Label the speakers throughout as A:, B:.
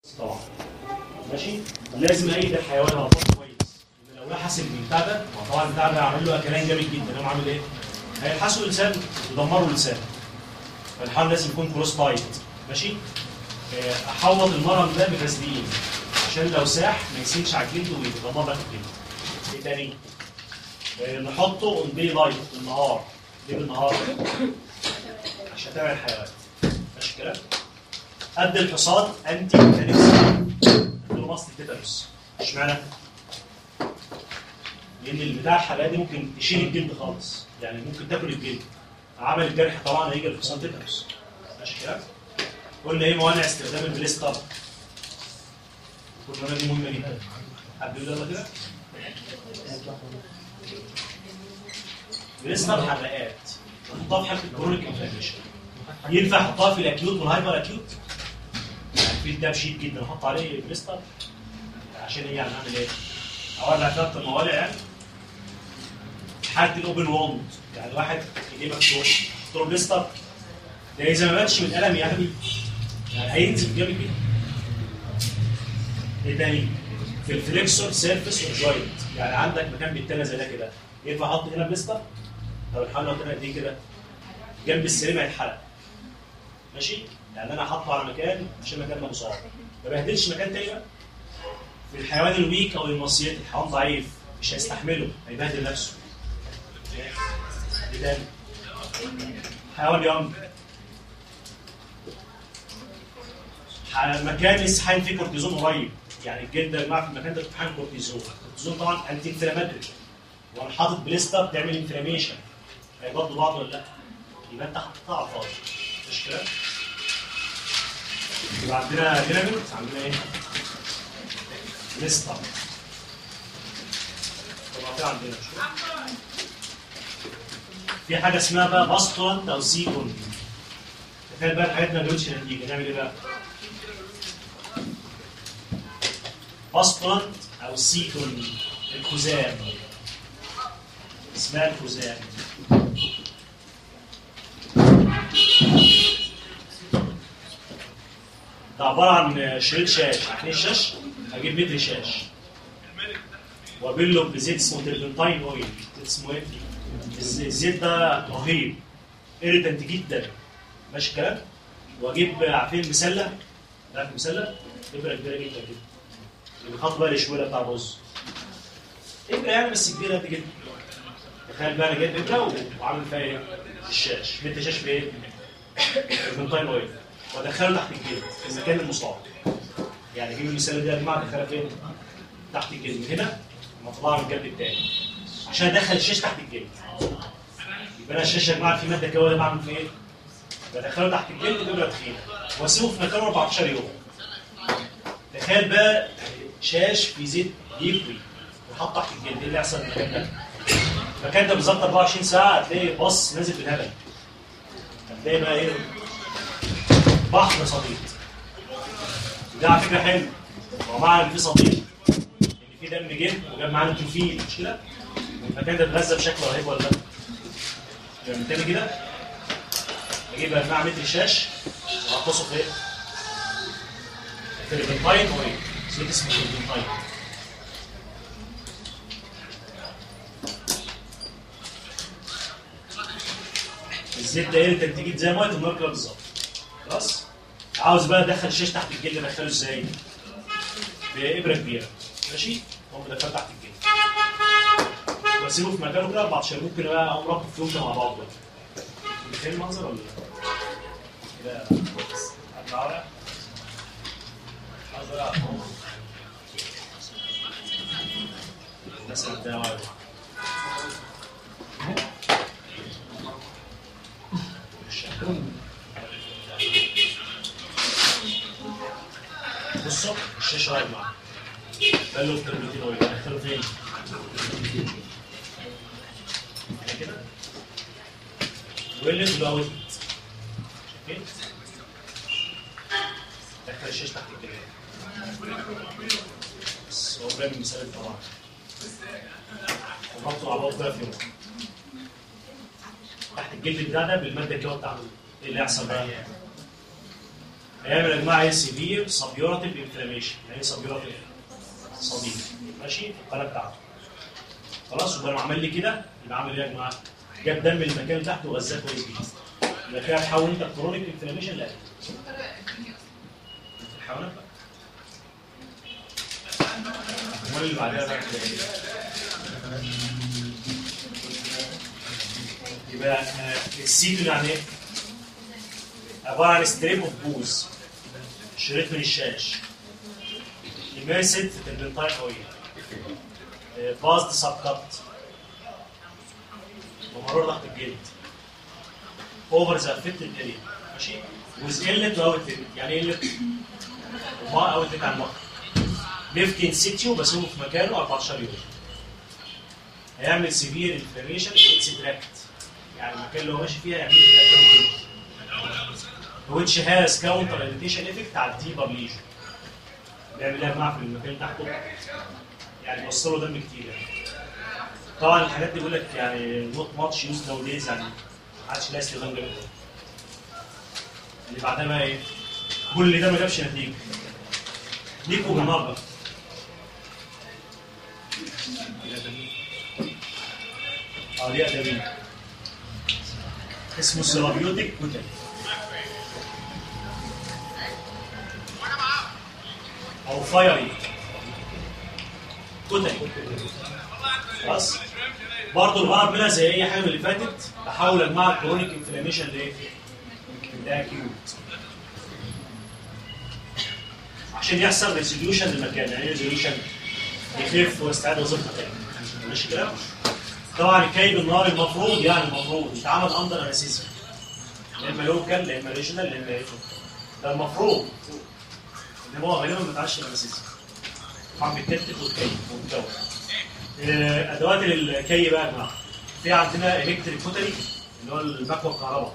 A: طبعا ماشي لازم ايد الحيوان على طول كويس لأن لو لحس البتاع ده ما طبعا البتاع ده عامل له كلام جامد جدا يقوم عامل ايه؟ هيلحسوا اللسان يدمروا اللسان فالحيوان لازم يكون كروس بايت ماشي آه، احوط المرض ده بفازلين عشان لو ساح ما يسيبش على الجلد ويتدمر لك الجلد ايه تاني؟ آه، نحطه اون دي لايت بالنهار ليه بالنهار؟ عشان تابع الحيوان ماشي الكلام؟ قد الحصان انتي تانكس له مصل التيتانوس اشمعنى؟ لان البتاع الحلقه دي ممكن تشيل الجلد خالص يعني ممكن تاكل الجلد عمل الجرح طبعا هيجي الحصان تيتانوس ماشي الكلام؟ قلنا ايه موانع استخدام البليستر قلنا دي مهمه جدا حد يقول يلا كده بليستر حلقات نحطها في حاله الكرونيك انفلاميشن ينفع احطها في الاكيوت والهايبر اكيوت يعني في التاب شيت جدا احط عليه بليستر عشان ايه يعني اعمل ايه؟ اولع ثلاث موالع يعني في حاله الاوبن ووند يعني واحد ايديه مفتوح احط له بليستر ده اذا ما ماتش من الالم يعني يعني هينزل جامد جدا ايه تاني؟ في الفليكسور سيرفيس والجوينت يعني عندك مكان بيتنى زي ده كده ينفع احط هنا بليستر؟ طب الحمل لو طلع قد ايه كده؟ جنب السرير هيتحرق ماشي؟ يعني انا حاطه على مكان عشان المكان ده مصاب ما بهدلش مكان تاني بقى في الحيوان الويك او المصيات الحيوان ضعيف مش هيستحمله هيبهدل نفسه ايه تاني؟ حيوان يونج ح- مكان لسه حاين فيه كورتيزون قريب يعني الجلد يا جماعه في المكان ده بتحقن كورتيزون الكورتيزون طبعا انتي انفلاماتوري وانا حاطط بليستر بتعمل انفلاميشن هيبضوا بعض ولا لا؟ يبقى انت حطيتها على الفاضي مش كده؟ يبقى عندنا ديناميت عندنا ايه؟ بليستر طبعا في عندنا مش كده؟ في حاجه اسمها بقى باستون او سيكون تخيل بقى الحاجات ما جابتش نتيجه نعمل ايه بقى؟ باستون او سيكون الخزام اسمها الخزام ده عباره عن شريط شاش عارفين الشاش؟ هجيب متر شاش وابله بزيت اسمه تربنتاين اويل اسمه ايه؟ الز- الزيت ده رهيب ايريتنت جدا ماشي الكلام؟ واجيب عارفين مسله؟ عارف المسله؟ ابره كبيره جدا كده اللي بيحط بقى الشويله بتاع الرز ابره يعني بس كبيره قد كده تخيل بقى انا جايب ابره وعامل فيها ايه؟ الشاش مدي شاش في ايه؟ تربنتاين اويل وادخله تحت الجلد في المكان المصاب يعني اجيب المسله دي يا جماعه ادخلها فين؟ تحت الجلد من هنا لما اطلعها من الجنب التاني عشان ادخل الشاش تحت الجلد يبقى انا الشاشه يا جماعه في ماده كده بعمل فيه ايه؟ بدخله تحت الجلد بابره تخينه واسيبه في مكانه 14 يوم تخيل بقى شاش في زيت يكوي ويحط تحت الجلد ايه اللي يحصل في المكان ده؟ المكان ده بالظبط 24 ساعه هتلاقي باص نازل بالهبل هتلاقي بقى ايه؟ بحر صديق ده على فكره حلو هو معنى ان في صديق ان في دم جه وجاب معاه نيتروفيل مش كده؟ المكان ده اتغذى بشكل رهيب ولا لا؟ يبقى من تاني كده اجيب يا جماعه متر شاش واغطسه في ايه؟ تربنتاين اويل زيت اسمه تربنتاين الزيت ده ايه تنتيجه زي ميه النار كده بالظبط خلاص عاوز بقى ادخل الشاش تحت الجلد ادخله ازاي؟ بابره كبيره ماشي؟ اقوم مدخله تحت الجلد واسيبه في مكانه كده 14 ممكن بقى اقوم رابطه في يوم مع بعض بقى متخيل المنظر ولا لا؟ كده هطلع ورق عاوز ورق أهو. مثلا ده ورق. بصوا الشاشه واقف معاك قال له في تربيتين اويل دخله فين؟ هنا كده ويلد ولا ويلد شايفين؟ دخل الشاشه تحت الجلد بس هو برامج مثال طبعا وربطه على بعض بقى في يوم تحت الجلد بتاعنا بالماده الجوه بتاعته ايه اللي هيحصل بقى؟ هيعمل يا جماعه ايه سيفير سبيورتيف انفلاميشن يعني ايه سبيورتيف صديق ماشي في القناه بتاعته خلاص وبقى لو عمل لي كده يبقى عامل ايه يا جماعه؟ جاب دم المكان اللي تحته وغذاه كويس جدا يبقى كده هتحول انت كرونيك انفلاميشن لا الحيوانات بقى امال اللي بعدها بقى كده ايه؟ يبقى آه، السيتو يعني ايه؟ عباره عن ستريب اوف بوز شريط من الشاش immersed في البنتاين اويل بازد سب كات ومرور تحت الجلد اوفر ذا افكتد اريا ماشي ويز قله واوت يعني ايه قله؟ ما اوت عن المخ ليفت ان سيتيو بسيبه في مكانه 14 يوم هيعمل سيفير انفلاميشن اتس تراكت يعني المكان اللي هو ماشي فيها يعمل له which has counter irritation effect على الديبر ليجن بيعمل ايه يا جماعه في المكان اللي تحته يعني بيوصله دم كتير يعني طبعا الحاجات دي بيقول لك يعني نوت ماتش يوز ناو دايز يعني ما عادش لها استخدام جامد اللي بعدها بقى ايه؟ كل ده ما جابش نتيجه ليكوا بالنار بقى اه دي ادبيه اسمه سيرابيوتيك كوتل او فايري كتل خلاص برضه الغرض منها زي اي حاجه من اللي فاتت تحول انواع الكرونيك انفلاميشن لايه؟ لاكيوت عشان يحصل ريزوليوشن للمكان يعني ايه ريزوليوشن؟ يخف ويستعيد وظيفته تاني ماشي كده؟ طبعا الكي بالنار المفروض يعني المفروض يتعمل اندر انستيزيا يا اما لوكال يا اما ريجنال يا اما ايه ده المفروض ان هو غالبا ما بيتعش انستيزيا طبعا بيتكتف والكي والجو آه، ادوات الكي بقى يا جماعه في عندنا الكتريك كوتري اللي هو المكوى الكهرباء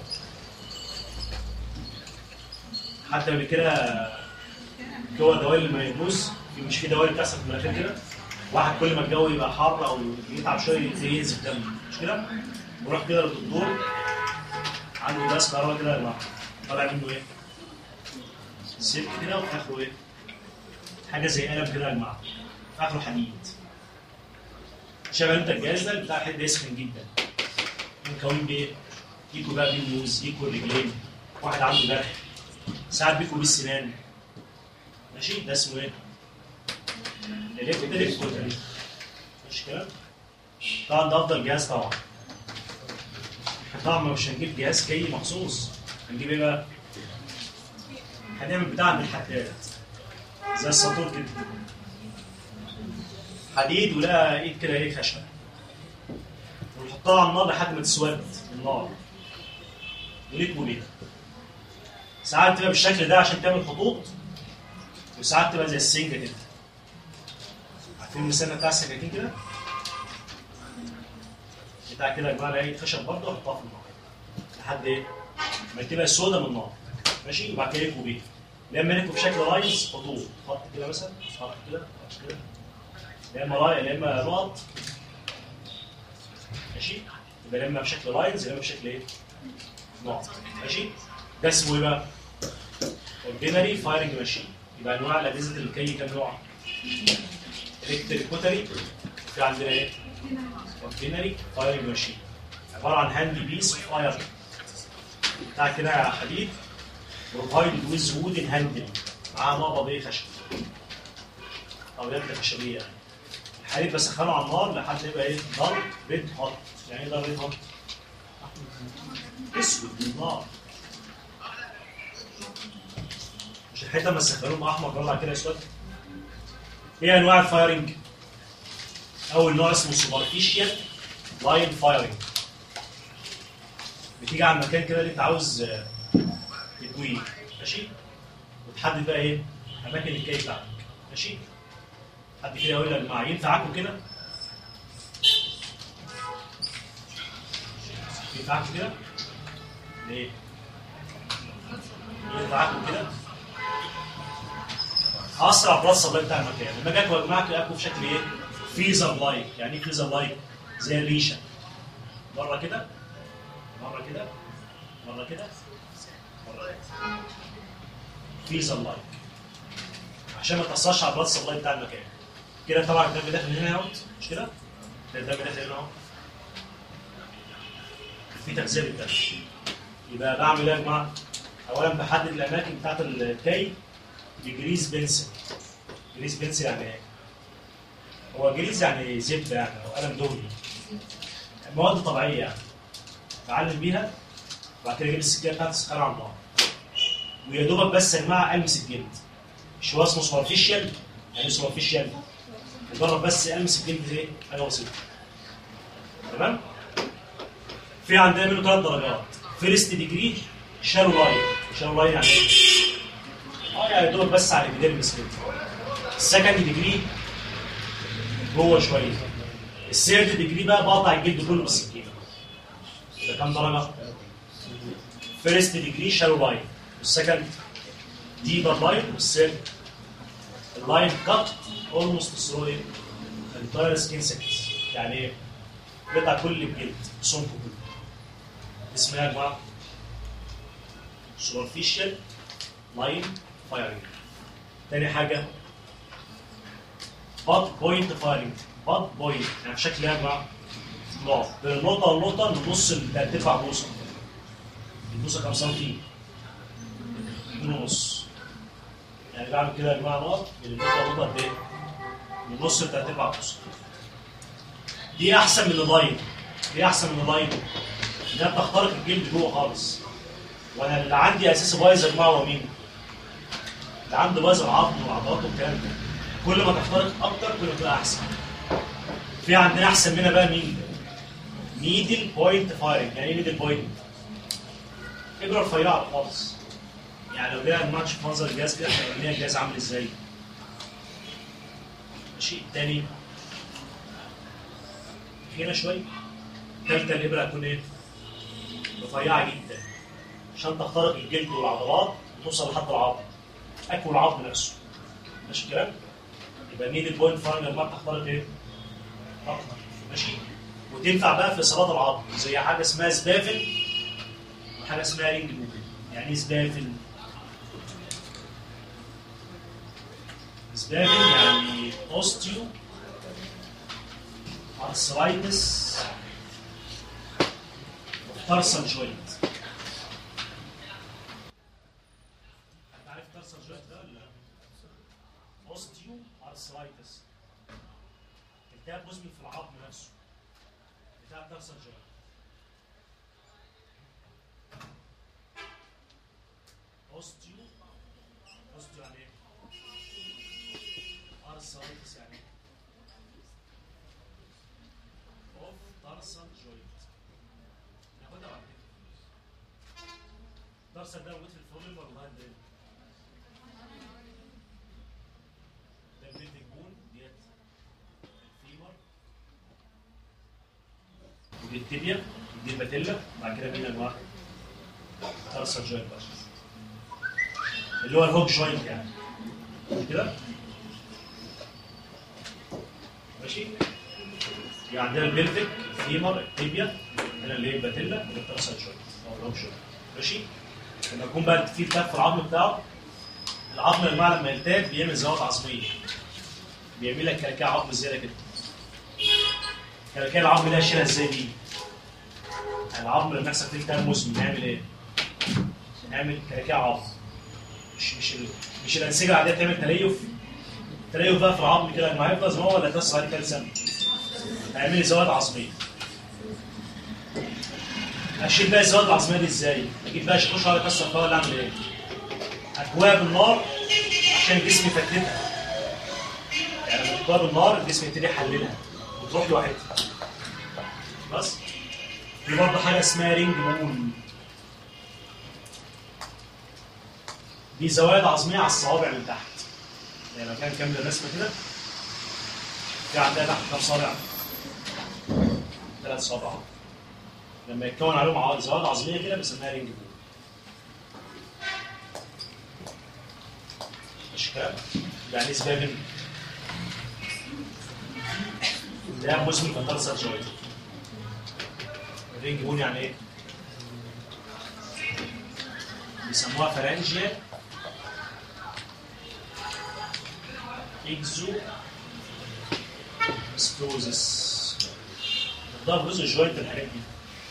A: حتى قبل كده جوه الدوائر اللي ما يبوظ في- مش في دوائر بتحصل في المناخير كده واحد كل ما الجو يبقى حر او يتعب شويه زي ينزف دم مش كده؟ وراح كده للدكتور عنده جهاز كهرباء كده يا جماعه طالع منه ايه؟ سلك كده وفي اخره ايه؟ حاجه زي قلم كده يا جماعه في اخره حديد شبه انت الجهاز ده بتاع حد يسخن جدا مكون بايه؟ يكو بقى بيه الموز يكو الرجلين واحد عنده جرح ساعات بيكو بيه السنان ماشي ده اسمه ايه؟ الكتريك كوتري مش كده؟ طبعا ده افضل جهاز طبعا طبعا مش هنجيب جهاز كي مخصوص هنجيب ايه بقى؟ هنعمل بتاع من الحداد زي الساطور كده حديد ولها ايد كده ايه خشب ونحطها على النار لحد ما تسود النار ونكوي بيها ساعات تبقى بالشكل ده عشان تعمل خطوط وساعات تبقى زي السنجه كده عارفين المثال بتاع السكاكين كده بتاع كده يا جماعه ايه خشب برضه احطها في النار لحد ايه ما تبقى سودا من النار ماشي وبعد كده يكوي بيها لما نكوي بشكل رايز خطوط خط كده مثلا خط كده خط كده يا اما راي يا اما نقط ماشي يبقى يا اما بشكل لاينز يا اما بشكل ايه؟ نقط ماشي ده اسمه ايه بقى؟ اوردينري فايرنج ماشين يبقى انواع الاجهزه الكي كام نوع؟ الكتريك كوتري في عندنا ايه؟ اوردينري فايرنج ماشين عباره عن هاند بيس فاير بتاع كده حديد بروفايد ويز وودن هاندل معاه مقبض ايه خشب او يد خشبيه يعني الحديد بسخنه على النار لحد ما يبقى ايه دار ريد هوت يعني ايه دار ريد هوت؟ اسود من النار مش الحته لما تسخنوه احمر طلع كده اسود ايه انواع الفايرنج؟ اول نوع اسمه سوبرفيشال لاين فايرنج بتيجي على المكان كده اللي انت عاوز آه، تكويه ماشي وتحدد بقى ايه اماكن الكي بتاعتك ماشي حد كده يقول لك يا جماعه ينفعكم كده ينفعكم كده ليه ينفعكم كده اسرع بلس سبلاي بتاع المكان لما جاكوا يا جماعه تلاقوا في شكل ايه فيزر لايك يعني ايه فيزر لايك زي الريشه مره كده مره كده مره كده مره كده فيزا لايك عشان ما تاثرش على البلاد سبلاي بتاع المكان كده طبعا الدم داخل هنا اهوت مش كده؟ ده الدم داخل هنا اهو في تغذيه للدم يبقى بعمل ايه يا جماعه؟ اولا بحدد الاماكن بتاعت الكي بجريز بنسل جريز بنسل يعني ايه؟ هو جريز يعني زبده يعني او قلم دهني مواد طبيعيه يعني بعلم بيها وبعد كده اجيب السكينه بتاعت السكر على النار ويا دوبك بس يا جماعه المس الجلد مش هو اسمه سوبرفيشال يعني سوبرفيشال مجرد بس المس الجلد ايه حاجه بسيطه تمام في عندنا منه ثلاث درجات فيرست ديجري شالو لاين شالو لاين يعني ايه؟ اه يعني يا دوبك بس على الابيديرمس كده السكند ديجري جوه شويه الثيرد ديجري بقى بقطع الجلد كله بالسكينه ده كام درجه؟ فيرست ديجري شالو لاين والسكند ديبر لاين والثيرد اللاين كات اولموست ثرو ايه؟ انتاير سكين سكتس يعني ايه؟ قطع كل الجلد سمكه كله اسمها يا جماعه سوبرفيشال لاين فايرنج تاني حاجه باد بوينت فايرنج باد بوينت يعني بشكل ايه يا جماعه؟ نقط بين النقطه والنقطه من نص ال- ترفع بوصه البوصه كام سنتي؟ اتنين ونص يعني بعمل كده يا جماعه نقط من النقطه والنقطه قد ايه؟ من نص لتلات ارباع بوصه دي احسن من اللاين دي احسن من اللاين انها بتخترق الجلد جوه خالص وانا اللي عندي اساسي بايظ يا جماعه هو مين؟ اللي عنده بايظ العظم والعضلات والكلام ده كل ما تخترق اكتر كل ما تبقى احسن في عندنا احسن منها بقى مين؟ نيدل بوينت فايرنج يعني ايه نيدل بوينت؟ ابره رفيعه خالص يعني لو جينا نماتش في منظر الجهاز كده احنا قلنا الجهاز عامل ازاي؟ ماشي التاني هنا شويه تالتة الابره هتكون ايه؟ رفيعه جدا عشان تخترق الجلد والعضلات وتوصل لحد العظم اكل العظم نفسه ماشي الكلام؟ يبقى نيدل بوينت فايرنج لما بتخترق ايه؟ اكتر ماشي؟ وتنفع بقى في اصابات العظم زي حاجه اسمها سبافل وحاجه اسمها رينج بوبل يعني ايه سبافل؟ سبافل يعني اوستيو ارثرايتس ترسل جوينت انت عارف ترسل جوينت ده ولا لا؟ اوستيو ارثرايتس التهاب مزمن في العظم نفسه بتاع ترسل جوينت اوستيو اوستيو يعني ايه؟ ارثرايتس يعني ايه؟ اوف ترسل جوينت ناخدها بعد كده ترسل ده موجود في الفورميلا ولا ده ده البيلدنج بون ديت الفيمر ودي التibia دي الباتيلا بعد كده مين انواع ترسل جوينت بقى اللي هو الهوك جوينت يعني مش كده ماشي يبقى عندنا البلفيك الفيمر التibia هنا اللي هي الباتيلا والترسل جوينت او الهوك جوينت ماشي لما يكون بقى في التهاب في العظم بتاعه العظم يا جماعه لما يلتهب بيعمل زوات عظميه بيعمل لك كلاكيع عظم زياده كده كلاكيع العظم ده اشيلها ازاي دي؟ يعني العظم لما يحصل فيه التهاب مزمن نعمل ايه؟ نعمل كلاكيع عظم مش مش ال... مش الانسجه العاديه تعمل تليف تليف بقى في العظم كده لما هيفضل زي ما هو ولا تاثر عليه كالسيوم هيعمل لي زوات عظميه اشيل بقى الزوات العظميه دي ازاي؟ اجيب بقى شاكوش على كسر فيها ولا اعمل ايه؟ اكواب بالنار عشان الجسم يفتتها يعني لما تكوها بالنار الجسم يبتدي يحللها وتروح لوحدها بس في برضه حاجه اسمها رينج بول دي زوايد عظميه على الصوابع من تحت يعني لو كان كامل الرسمه كده في عندها تحت كام صابع؟ ثلاث صوابع لما يتكون عليهم عوائد زوايد عظميه كده بنسميها رينج بول مش كده؟ يعني ايه سبابن؟ ده مزمن في ترسل جوينت الرينج بول يعني ايه؟ بيسموها فرنجيا اكزو سكلوزس ده جزء جوينت الحاجات دي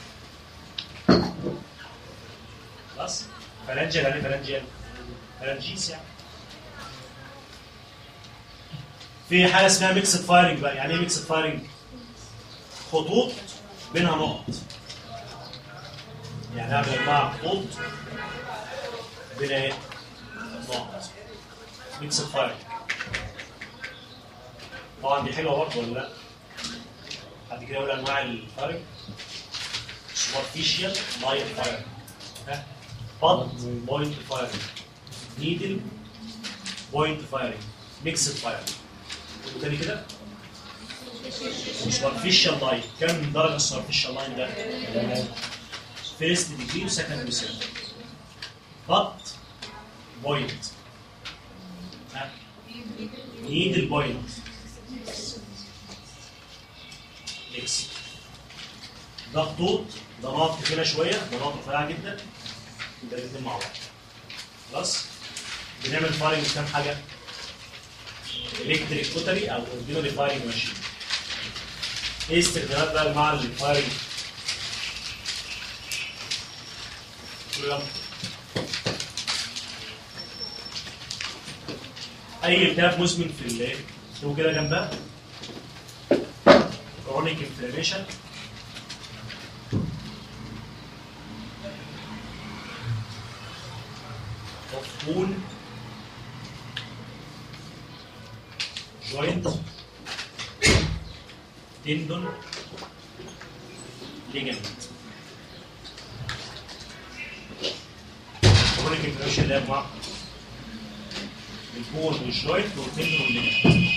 A: خلاص فلانجل يعني فلانجل فلانجيس يعني في حاجه اسمها ميكس فايرنج بقى يعني ايه ميكس فايرنج خطوط بينها نقط يعني اعمل مع خطوط بين ايه نقط ميكس فايرنج طبعا دي حلوه برضه ولا لا بعد كده اقول انواع الفايرنج سوبرفيشال لايت فايرنج ها بط بوينت فايرنج نيدل بوينت فايرنج ميكس فايرنج تاني كده سوبرفيشال لاين كم درجه السوبرفيشال لاين ده؟ فيرست ديجري وسكند وسيرد بط بوينت نيدل بوينت ميكس ده خطوط ده نقط كده شويه ده نقط رفيعه جدا ده الاثنين مع بعض خلاص بنعمل فايرنج كام حاجه الكتريك كوتري او اوردينري فايرنج ماشين ايه استخدامات بقى مع الفايرنج يلا. اي التهاب مزمن في الايه اكتبوا كده جنبها كرونيك انفلاميشن of bone joint tendon ligament chronic inflammation اللي هي مع البون والجوينت والتندون والليجمنت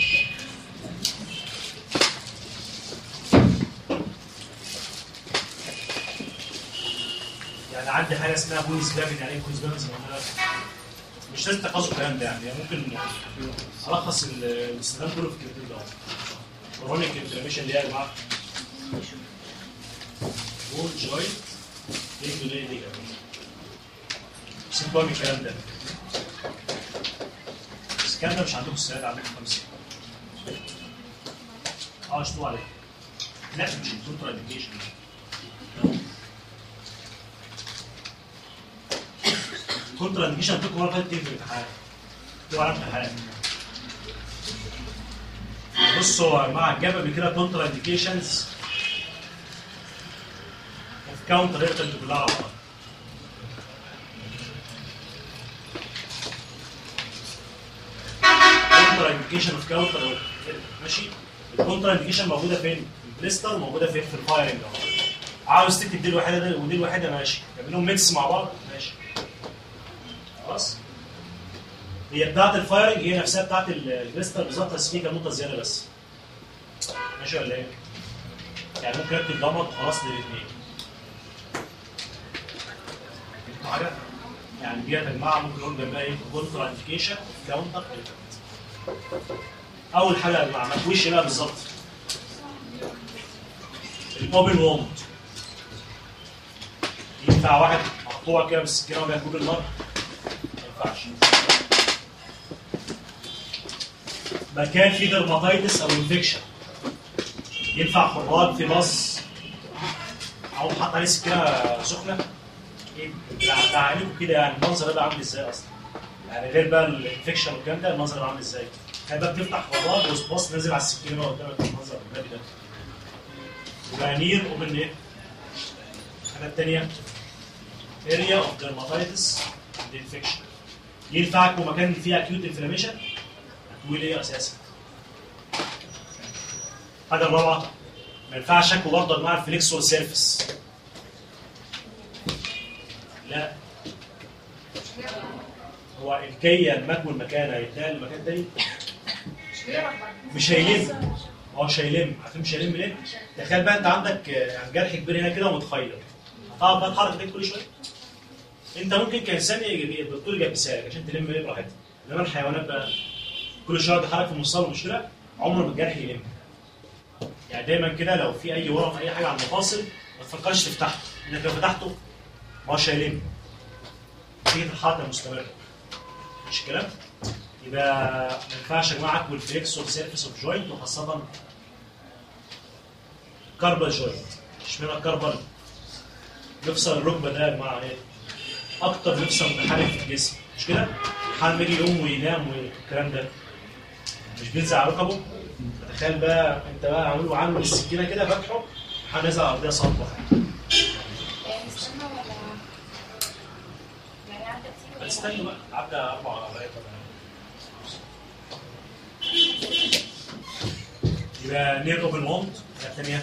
A: يعني عندي حاجه اسمها بون سبابن يعني ايه بون سبابن زي ما قلنا لك؟ مش لازم تحفظوا الكلام ده يعني ممكن الخص ال- الاستخدام كله في الكلمتين ده كرونيك انفلاميشن اللي هي يا جماعه بون جوينت تندون ليجمنت سيبوا من الكلام ده بس الكلام ده مش عندكم السنه ده عندكم خمسه اه اشتغلوا عليه لا مش الكونترا انديكيشن الكونترا انديكيشن عندكم مره فاتت في الامتحان تبقى على امتحان بصوا يا جماعه الجاب قبل كده كونترا انديكيشنز اوف كاونتر هيرتل كلها على بعض كونترا انديكيشن اوف كاونتر ماشي الكونترا انديكيشن موجوده فين؟ في البليستر موجوده فين؟ في الفايرنج اهو عاوز تكتب دي الوحيده ده ودي الوحيده ماشي تعملهم ميكس مع بعض ماشي خلاص هي بتاعت الفايرنج هي نفسها بتاعت ال- البليستر بالظبط بس في كام نقطه زياده بس ماشي ولا ايه؟ يعني ممكن اكتب ضمط خلاص للاثنين فهمتوا حاجه؟ يعني دي يا جماعه ممكن نقول جنبها ايه؟ كونترا انديكيشن كاونتر اول حاجه يا جماعه ما تكويش بقى بالظبط الاوبن ووند ينفع واحد مقطوع كده بالسكينه وبياكل النار ما ينفعش مكان فيه درماتيتس او انفكشن ينفع خراج في باص او حط عليه سكينه سخنه ايه تعالوا كده يعني المنظر ده عامل ازاي اصلا يعني غير بقى الانفكشن والكلام ده المنظر ده عامل ازاي هيبقى بتفتح خراج وسباص نازل على السكينه بقى قدامك المنظر الغبي ده يبقى نير اوبن ايه الحاجه الثانيه اريا اوف dermatitis and infection ينفع يكون مكان فيه acute inflammation هتقول ايه اساسا الحاجه الرابعه ما ينفعش اكل برضه انواع الفليكسوال سيرفيس لا هو الكيه المكوى المكان هيتنقل لمكان تاني لا مش هيلم هو مش هيلم عارفين مش هيلم ليه؟ تخيل بقى انت عندك آه، جرح كبير هنا كده ومتخيط هتقعد بقى تحرك ايديك كل شويه انت ممكن كانسان يجي- الدكتور يجبسها عشان تلم ايه براحتها انما الحيوانات بقى كل شويه تحرك في مفصل مشكله عمر ما الجرح يلم يعني دايما كده لو في اي ورم اي حاجه على المفاصل ما تفكرش تفتحه انك لو فتحته ما هوش هيلم نتيجه الحركه المستمره مش كلام يبقى ما ينفعش يا جماعه اكل فليكسور سيرفيس اوف جوينت وخاصه كاربال جوينت اشمعنى الكاربال؟ مفصل الركبه ده يا جماعه ايه؟ اكتر مفصل منحرف في الجسم مش كده؟ حال يجي يقوم وينام والكلام ده مش بينزل على ركبه تخيل بقى انت بقى عامل له عامل السكينه كده فاتحه حال نازل على الارضيه صدمه
B: يعني استنى ولا يعني عدى كتير
A: استنى بقى عدى اربع عمليات يبقى نير اوبن ووند الثانيه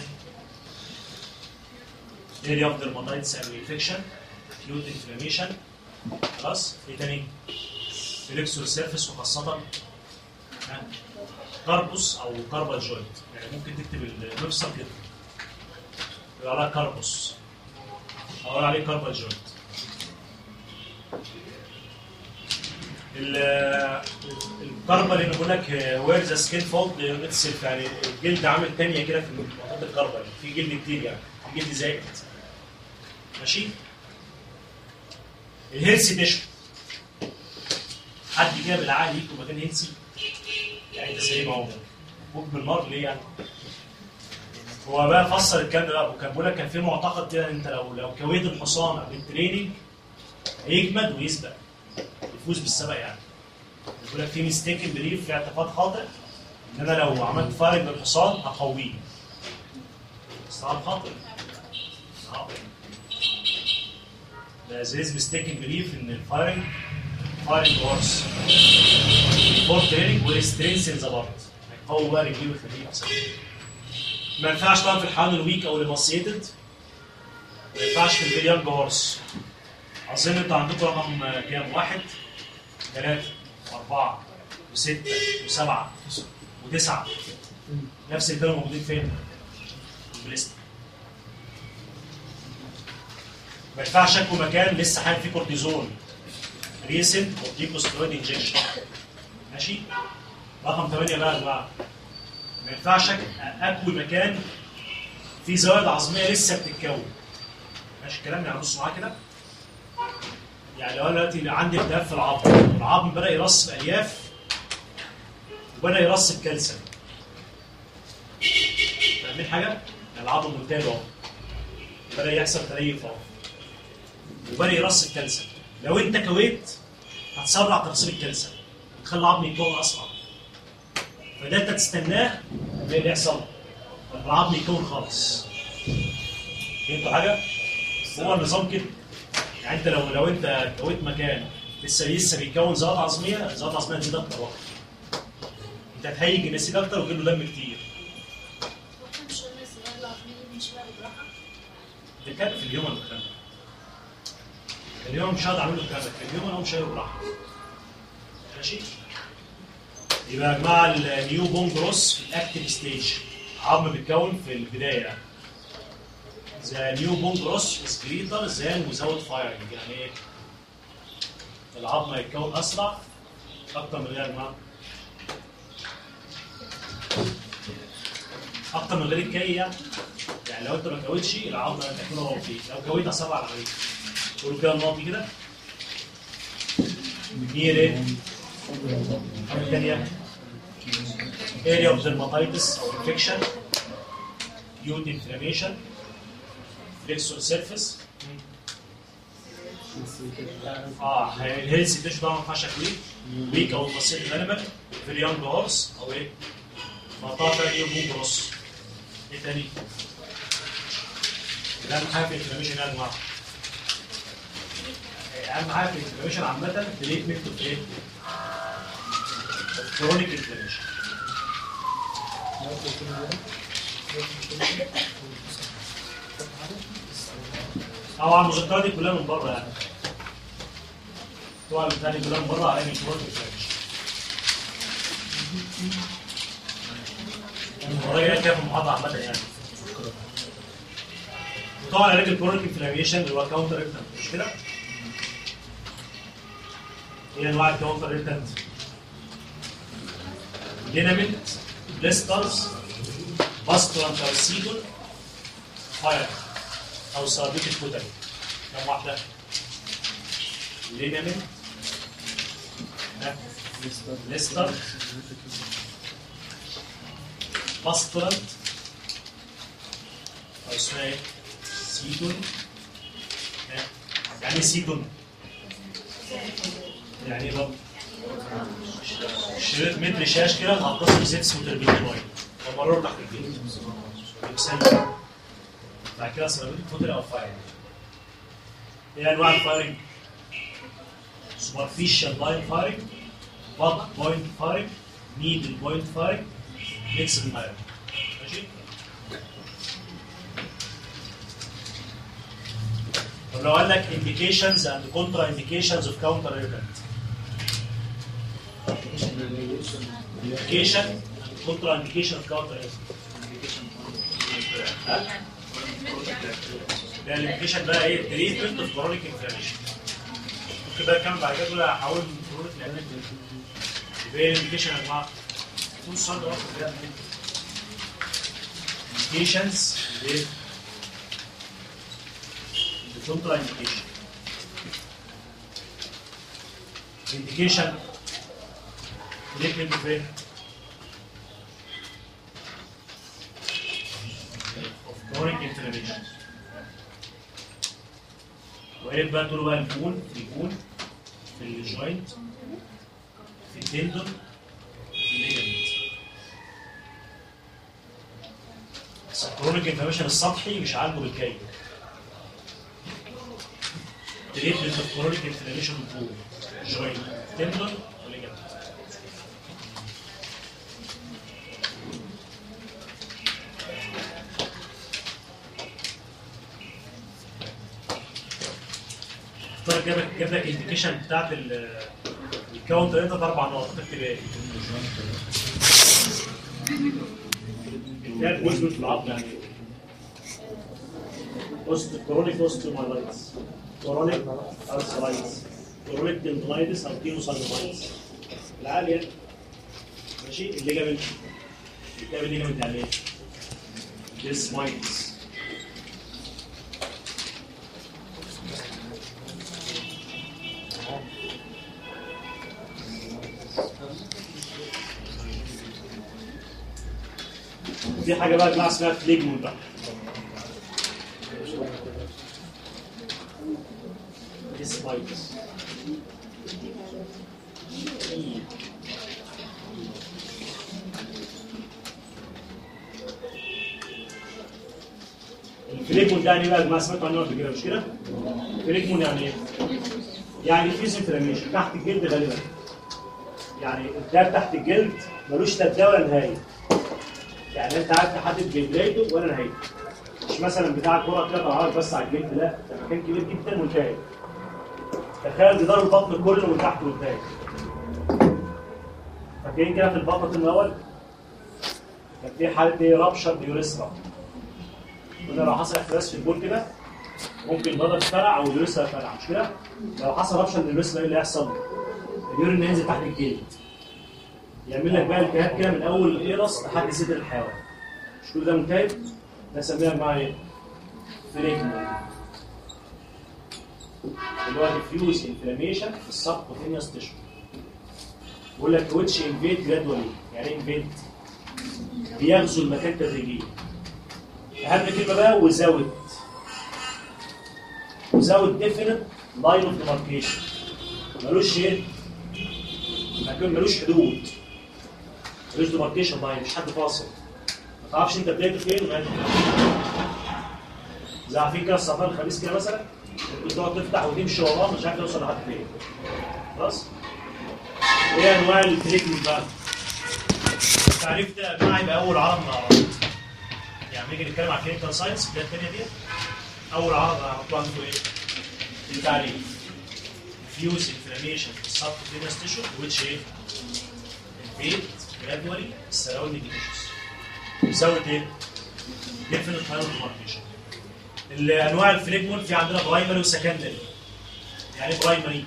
A: اريا اوف درماتايتس اند انفكشن اكيوت انفلاميشن خلاص ايه تاني؟ فليكسور سيرفيس وخاصه ها؟ كاربوس او كاربال جوينت يعني ممكن تكتب المفصل كده يبقى عليها كاربوس او عليه كاربال جوينت ال- الكربل اللي بيقول لك وير ذا سكين فولد اتسلف يعني الجلد عامل تانية كده في منطقه الكربل في جلد كتير يعني في جلد زائد ماشي الهيلسي تيشو حد كده بالعقل يكتب مكان هيلسي يعني انت سليم اهو فوق بالنار ليه يعني هو بقى فسر الكلام ده بقى وكان بيقول لك كان في معتقد كده انت لو لو كويت الحصان قبل التريننج هيجمد ويسبق يفوز بالسبق يعني بيقول لك في ميستيكن بليف في اعتقاد خاطئ ان انا لو عملت فارق للحصان هقويه استعمال خاطئ آه. ده زيز ميستيكن بليف ان الفايرنج فايرنج هورس فور تريننج وسترينسن ذا بارت هيقوي بقى رجليه ويخليه احسن ما ينفعش طبعا في الحيوان الويك او الاماسيتد ما ينفعش في الفيليانج هورس اظن انتوا عندكم رقم آه، كام؟ واحد ثلاثة وأربعة وستة وسبعة وتسعة نفس الكلام موجودين فين؟ في الليست ما ينفعش اكل مكان لسه حاجة فيه كورتيزون ريسنت كورتيكوسترويد انجكشن ماشي؟ رقم 8 بقى يا جماعة ما ينفعش أك- اكل مكان فيه زوائد عظمية لسه بتتكون ماشي الكلام يعني بصوا معايا كده يعني لو انا دلوقتي عندي التهاب في العظم العظم بدا يرسب الياف وبدا يرسب كالسيوم فاهمين حاجه؟ يعني العظم ملتهب اهو بدا يحصل تليف اهو وبدا يرسب كالسيوم لو انت كويت هتسرع ترسيب الكالسيوم وتخلي العظم يتكون اسرع فده انت تستناه ايه اللي يحصل؟ لما العظم يتكون خالص فهمتوا حاجه؟ هو النظام كده يعني انت لو لو انت كويت مكان لسه لسه بيكون زوات عظميه زوات عظميه تزيد اكتر واكتر انت هتهيج الناس يزيد اكتر وتجيب له دم كتير
B: واحنا مش قلنا الزيادة العظمية دي مش بقى بالراحة
A: ده كان في اليوم الكلام ده اليوم مش هقدر اعمل له الكلام ده اليوم انا مش هيبقى براحه ماشي يبقى يا جماعه النيو بون جروس في الاكتيف ستيج عظم بيتكون في البدايه يعني The new bone growth is greater than without firing يعني ايه؟ العظم هيتكون اسرع اكتر من غير يا جماعه اكتر من غير الكي يعني يعني لو انت ما كويتش العظم هتكون هو فيه لو كويت اسرع العمليه قولوا كده النقط دي كده نير ايه؟ الحاجه الثانيه area of dermatitis او infection acute inflammation flexor surface اه الهيلثي تيشو طبعا ما ينفعش اكليه ويك او بسيط غالبا في اليونج هورس او ايه؟ مقطع تاني يوم ونص ايه تاني؟ ده اهم حاجه في الانفلاميشن يا جماعه اهم حاجه في الانفلاميشن عامه تريتمنت اوف ايه؟ كرونيك انفلاميشن طبعا المذكرات دي كلها من بره يعني طبعا الثاني كلها من بره على ان كرونيك انفلاميشن المراجعه كده في المحاضره عامه يعني وطبعا علاج الكرونيك انفلاميشن اللي هو كاونتر ريكتنت مش كده؟ ايه انواع الكاونتر ريكتنت؟ لينامنت بليسترز باستران ترسيدون فاير او سابيك الكتل كم واحده؟ لينامنت ليستر باسترنت او اسمها ايه؟ سيتون ها؟ يعني ايه سيتون يعني ايه برضه؟ شريط متر شاش كده مغطاه بزيت وتربية ميه ومرور تحت الجلد يكسل بعد كده اسمها فوتر او فاير ايه انواع الفايرنج؟ superficial line firing butt point firing needle point firing mixed firing ماشي طب لو قال لك indications and contra indications of counter event indication and contra indication of counter event ها؟ ده الانديكيشن بقى ايه تريتمنت اوف كرونيك انفلاميشن ممكن بقى كام بعد كده تقول هحاول من كرونيك لان يبقى ايه الانديكيشن يا جماعه؟ طول السؤال ده واخد بالك منه indications ايه؟ الكونترا انديكيشن انديكيشن تريتمنت اوف ايه؟ of chronic inflammation وقالت بقى تقول بقى البون في البون في الجوينت في التندون في الليجمنت بس الكرونيك انفلاميشن السطحي مش عالجه بالكي تريتمنت اوف كرونيك انفلاميشن البون جوينت تندون وليجمنت طيب جاب لك جاب لك الانديكيشن بتاعت ال- الكاونتر انت اربع نقط تكتب ايه؟ التاب وزن في العظم يعني اوست كرونيك اوستيومايلايتس كرونيك ارثرايتس كرونيك دنتلايتس او كيموسايتومايتس العالي يعني ماشي الليجامنت الكتاب الليجامنت يعني ايه؟ ديسمايتس دي حاجه بقى يا جماعه اسمها فليجمون بقى ديسمايتس الفليجمون ده يعني بقى يا جماعه سمعتوا عنه قبل كده مش كده؟ الفليجمون يعني ايه؟ يعني فيز انفلاميشن تحت الجلد غالبا يعني الداب تحت الجلد ملوش تبدأ ولا نهايه يعني انت عارف تحدد بدايته ولا نهايته مش مثلا بتاع الكوره كده طلع لك بس على الجلد لا ده مكان كبير جدا منتهي تخيل جدار البطن كله من تحت منتهي فاكرين كده في البطن الاول كان في حاله ايه رابشر ديوريسرا قلنا لو حصل احتباس في البول كده ممكن البطن تفرع او اليوريسرا تفرع مش كده؟ لو حصل رابشر ديوريسرا ايه اللي هيحصل؟ اليورين هينزل تحت الجلد يعمل لك بقى التهاب كده من اول الايرس لحد صدر الحيوان مش كل ده ملتهب ده سميها يا جماعه ايه؟ فريجمون اللي هو ديفيوز انفلاميشن في السبكوتينيوس تيشو بيقول لك ويتش انفيد جدولي يعني ايه انفيد؟ بيغزو المكان تدريجيا اهم كلمه بقى وزاوت وزاوت ديفينيت لاين اوف ديماركيشن ملوش ايه؟ مكان ملوش حدود ملوش ديماركيشن لاين مش حد فاصل ما تعرفش انت بدايته فين وغايه فين. زي عارفين كده السفر الخميس كده مثلا كنت تقعد تفتح وتمشي وراه مش عارف توصل لحد فين خلاص ايه انواع التريتمنت بقى التعريف ده يا جماعه يبقى اول عرض مع بعض يعني نيجي نتكلم على كلينيكال ساينس البدايه الثانيه دي اول عرض هحطه عندكم ايه التعريف diffuse inflammation في السبكوتينيوس تيشو which ايه invade gradually surrounding tissues بيزود ايه definite final demarcation الانواع الفليجمون في عندنا برايمري وسكندري يعني برايمري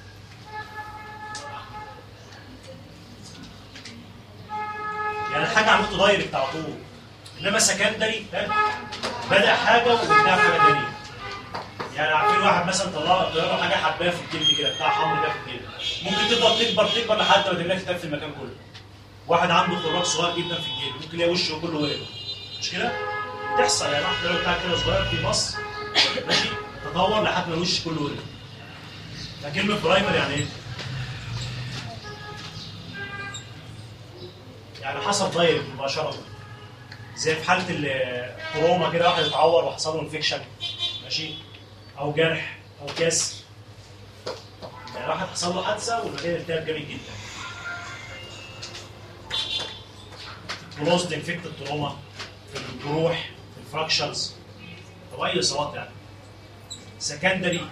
A: يعني حاجه عملته دايركت على طول انما سكندري بدا حاجه وبتاع حاجه ثانيه يعني عارفين واحد مثلا طلع طلع له حاجه حبايه في الجلد كده بتاع حمر كده في الجلد ممكن تفضل تكبر تكبر لحد ما تملاك تكفي المكان كله واحد عنده خراج صغير جدا في الجلد ممكن يلاقي وشه كله ورم مش كده؟ بتحصل يعني واحد طلع بتاع كده صغير في مصر ماشي تطور لحد ما الوش كله ورم فكلمه برايمر يعني ايه؟ يعني حصل دايركت مباشره زي في حاله التروما كده واحد اتعور وحصل له انفكشن ماشي او جرح او كسر يعني واحد حصل له حادثه والمكان التهاب جامد جدا بروست انفكتد تروما في الجروح في الفراكشرز او اي اصابات يعني سكندري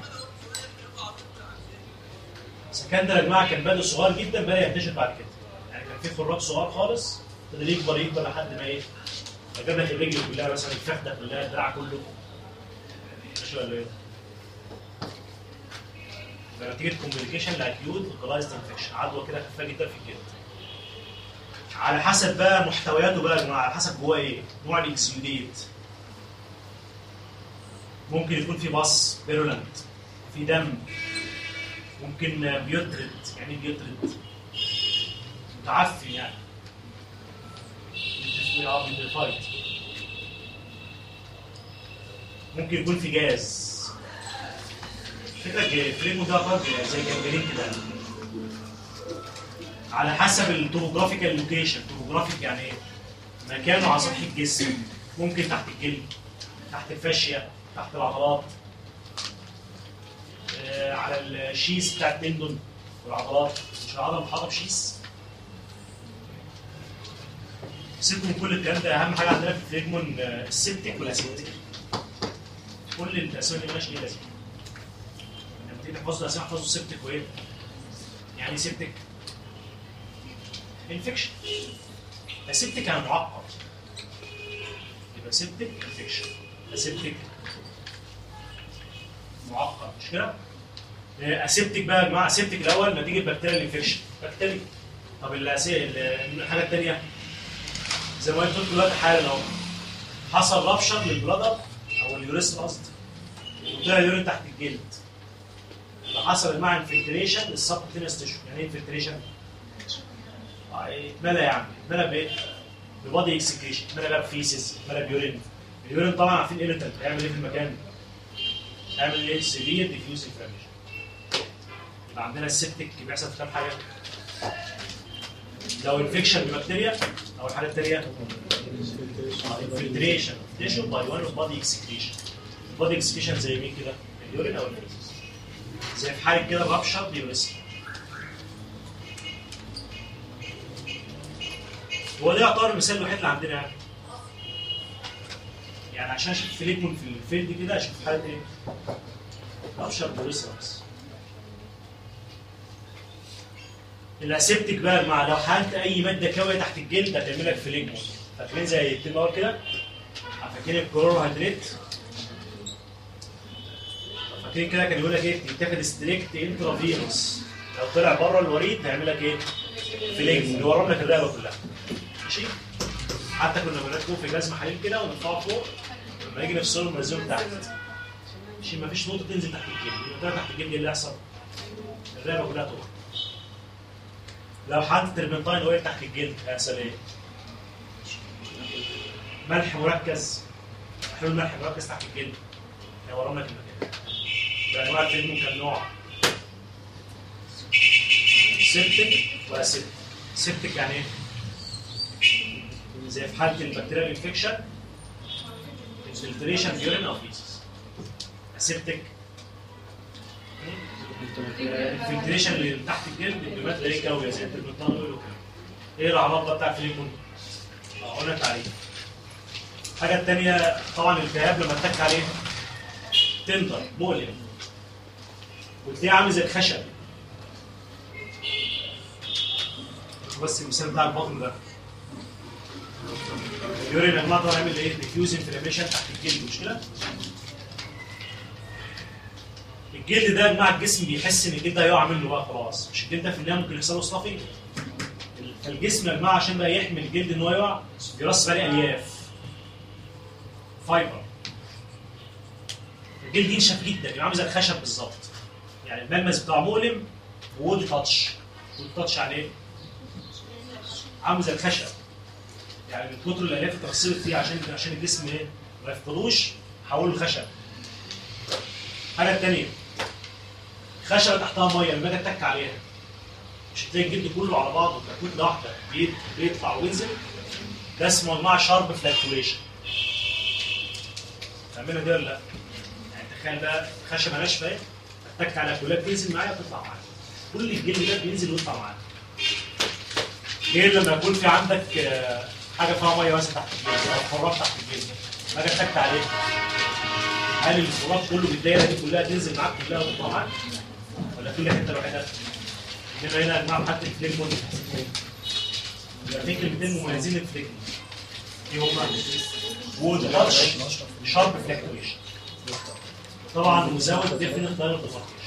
A: سكندري يا جماعه كان بادئ صغير جدا بدا ينتشر بعد كده يعني كان في خراج صغير خالص ابتدى يكبر يكبر لحد ما ايه فجاب لك الرجل كلها مثلا الفخده كلها الدراع كله ماشي ولا ايه؟ ده نتيجه كومبليكيشن لاكيوت لوكالايزد انفكشن عدوى كده خفيفه جدا في الجلد على حسب بقى محتوياته بقى يا جماعه على حسب جواه ايه نوع الاكسيوديت ممكن يكون في باص بيرولنت في دم ممكن بيطرد يعني إيه بيطرد متعفن يعني اه بيديفايت ممكن يكون في جاز فكرة فريمو ده فرق زي جنبرين كده على حسب التوبوجرافيكال لوكيشن توبوجرافيك يعني ايه مكانه على سطح الجسم ممكن تحت الجلد تحت الفاشية تحت العضلات آه، على الشيس بتاع التندون والعضلات مش العضله محاطه بشيس سيبكم من كل الكلام ده اهم حاجه عندنا في الفليجمون آه، السبتك والاسيبتك كل الاسماء دي مالهاش ايه لازمه لما تيجي تحفظوا الاسماء احفظوا سبتك وايه يعني ايه سبتك انفكشن اسيبتك يعني معقد يبقى سبتك انفكشن اسيبتك معقد مش كده؟ اسيبتك بقى يا جماعه اسيبتك الاول نتيجه بكتيريا الانفكشن بكتيريا طب الأسي- ال- الحاجه الثانيه زي ما قلت لكم دلوقتي حالا اهو حصل رابشر للبلادر او اليوريثم قصدي وطلع اليورين تحت الجلد فحصل مع انفلتريشن للسبكتينس تيشو يعني ايه انفلتريشن؟ اتملى يعني اتملى بايه؟ ببادي اكسكريشن اتملى بقى بفيسز اتملى بيورين اليورين طبعا عارفين ايه هيعمل ايه في المكان؟ هيعمل ايه؟ سيفير ديفيوز انفلاميشن يبقى عندنا السبتك بيحصل في كام حاجه؟ لو انفكشن ببكتيريا او الحاله الثانيه انفلتريشن تيشو باي وان اوف بادي اكسكريشن بادي اكسكريشن زي مين كده؟ اليورين او الفيسز زي في حاله كده رابشر بيوريسم هو ده يعتبر مثال الوحيد اللي عندنا يعني يعني عشان اشوف فليكمون في الفيلد كده اشوف حاله ايه؟ رابشر بيوريسم بس الاسيبتك بقى مع لو حالت اي ماده كاويه تحت الجلد هتعمل لك فليجمون فاكرين زي التنور كده فاكرين الكلوروهيدرات فاكرين كده كان يقول لك ايه يتاخد ستريكت انترافيروس لو طلع بره الوريد هيعمل لك ايه فليجمون يورم لك الرقبه كلها ماشي حتى كنا بنركبه في جزمه حليب كده ونرفعه فوق لما يجي نفصله وننزله تحت عشان ما فيش نقطه تنزل تحت الجلد لو طلع تحت الجلد ايه اللي هيحصل؟ الرقبه كلها تقع لو حد تربنتاين اويل تحت الجلد هيحصل ايه؟ ملح مركز حلول ملح مركز تحت الجلد هيورم لك المكان يبقى انواع الفيلم كان نوع سيبتك واسيبتك سيبتك يعني ايه؟ زي في حاله البكتيريال انفكشن انفلتريشن يورين او فيسس اسيبتك الفلتريشن اللي تحت الجلد الجمات غير كاويه زي التربنتان اويل وكده ايه الاعراض بقى بتاع الفليكون؟ قلنا تعريف الحاجه الثانيه طبعا الالتهاب لما اتك عليه تندر مؤلم وتلاقيه عامل زي الخشب بس المثال بتاع البطن ده اليورين يا جماعه طبعا يعمل ايه؟ ديفيوز انفلاميشن تحت الجلد مش كده؟ الجلد ده يا جماعه الجسم بيحس ان الجلد هيقع منه بقى خلاص مش الجلد ده في النهايه ممكن يحصل له صافي فالجسم يا جماعه عشان بقى يحمي الجلد ان هو يقع بيرص عليه الياف فايبر الجلد ينشف جدا يبقى عامل زي الخشب بالظبط يعني الملمس بتاعه مؤلم وودي تاتش وودي تاتش يعني ايه؟ عامل زي الخشب يعني من كتر الالياف اللي اتغسلت فيه عشان عشان الجسم ايه؟ ما يفقدوش حوله لخشب الحاجه الثانيه خشبه تحتها ميه لما اجي اتك عليها مش هتلاقي الجلد كله على بعضه كتله واحده بيت- بيطلع وينزل ده اسمه يا جماعه شارب فلاكتويشن فاهمينها دي ولا لا؟ يعني تخيل بقى خشبه ناشفه اهي اتك عليها كلها بتنزل معايا وتطلع معايا كل الجلد ده بينزل ويطلع معايا غير لما يكون في عندك آه، حاجه فيها ميه مثلا تحت الجلد او خراج تحت الجلد ما اجي اتك عليها هل الخراج كله بالدايره دي كلها تنزل معاك كلها وتطلع معاك؟ ولا كل حته لوحدها؟ انما هنا يا جماعه حتى الفليجمون يبقى في كلمتين مميزين للفليجمون ايه هما؟ وود تاتش شارب فلاكتويشن طبعا مزود ديفينيت دايركت ديفاركيشن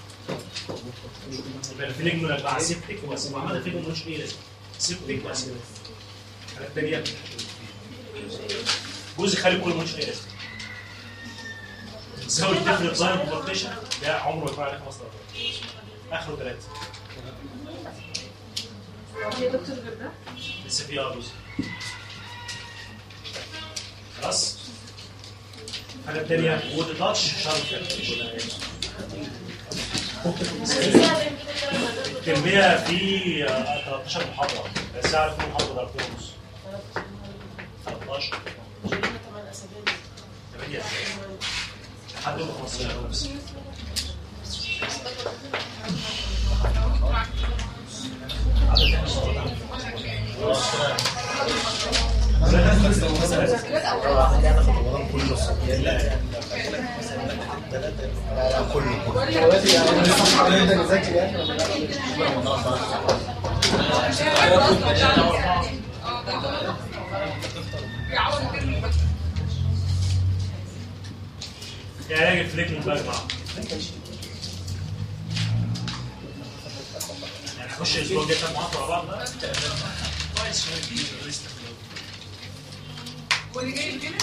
A: يبقى الفليجمون يا جماعه سيبتك واسيبك عمل الفليجمون ملوش ايه لازمه سيبتك واسيبك الحاجه الثانيه جزء خالي كله ملوش اي لازمه زود ديفينيت دايركت ديفاركيشن ده عمره ما يكون عليه خمس درجات اخره ثلاثه
C: يا دكتور غير ده
A: لسه فيها جزء خلاص الحاجه الثانيه وود تاتش شارب التنميه في آه، 13 محاضره بس اعرف كل محاضره درجتين ونص 13 8 لحد يوم 15 ونص يا راجل فليك بقى يا جماعه يعني هنخش الاسبوع الجاي كام محاضره مع بعض بقى كويس شويه لسه
C: واللي جاي كده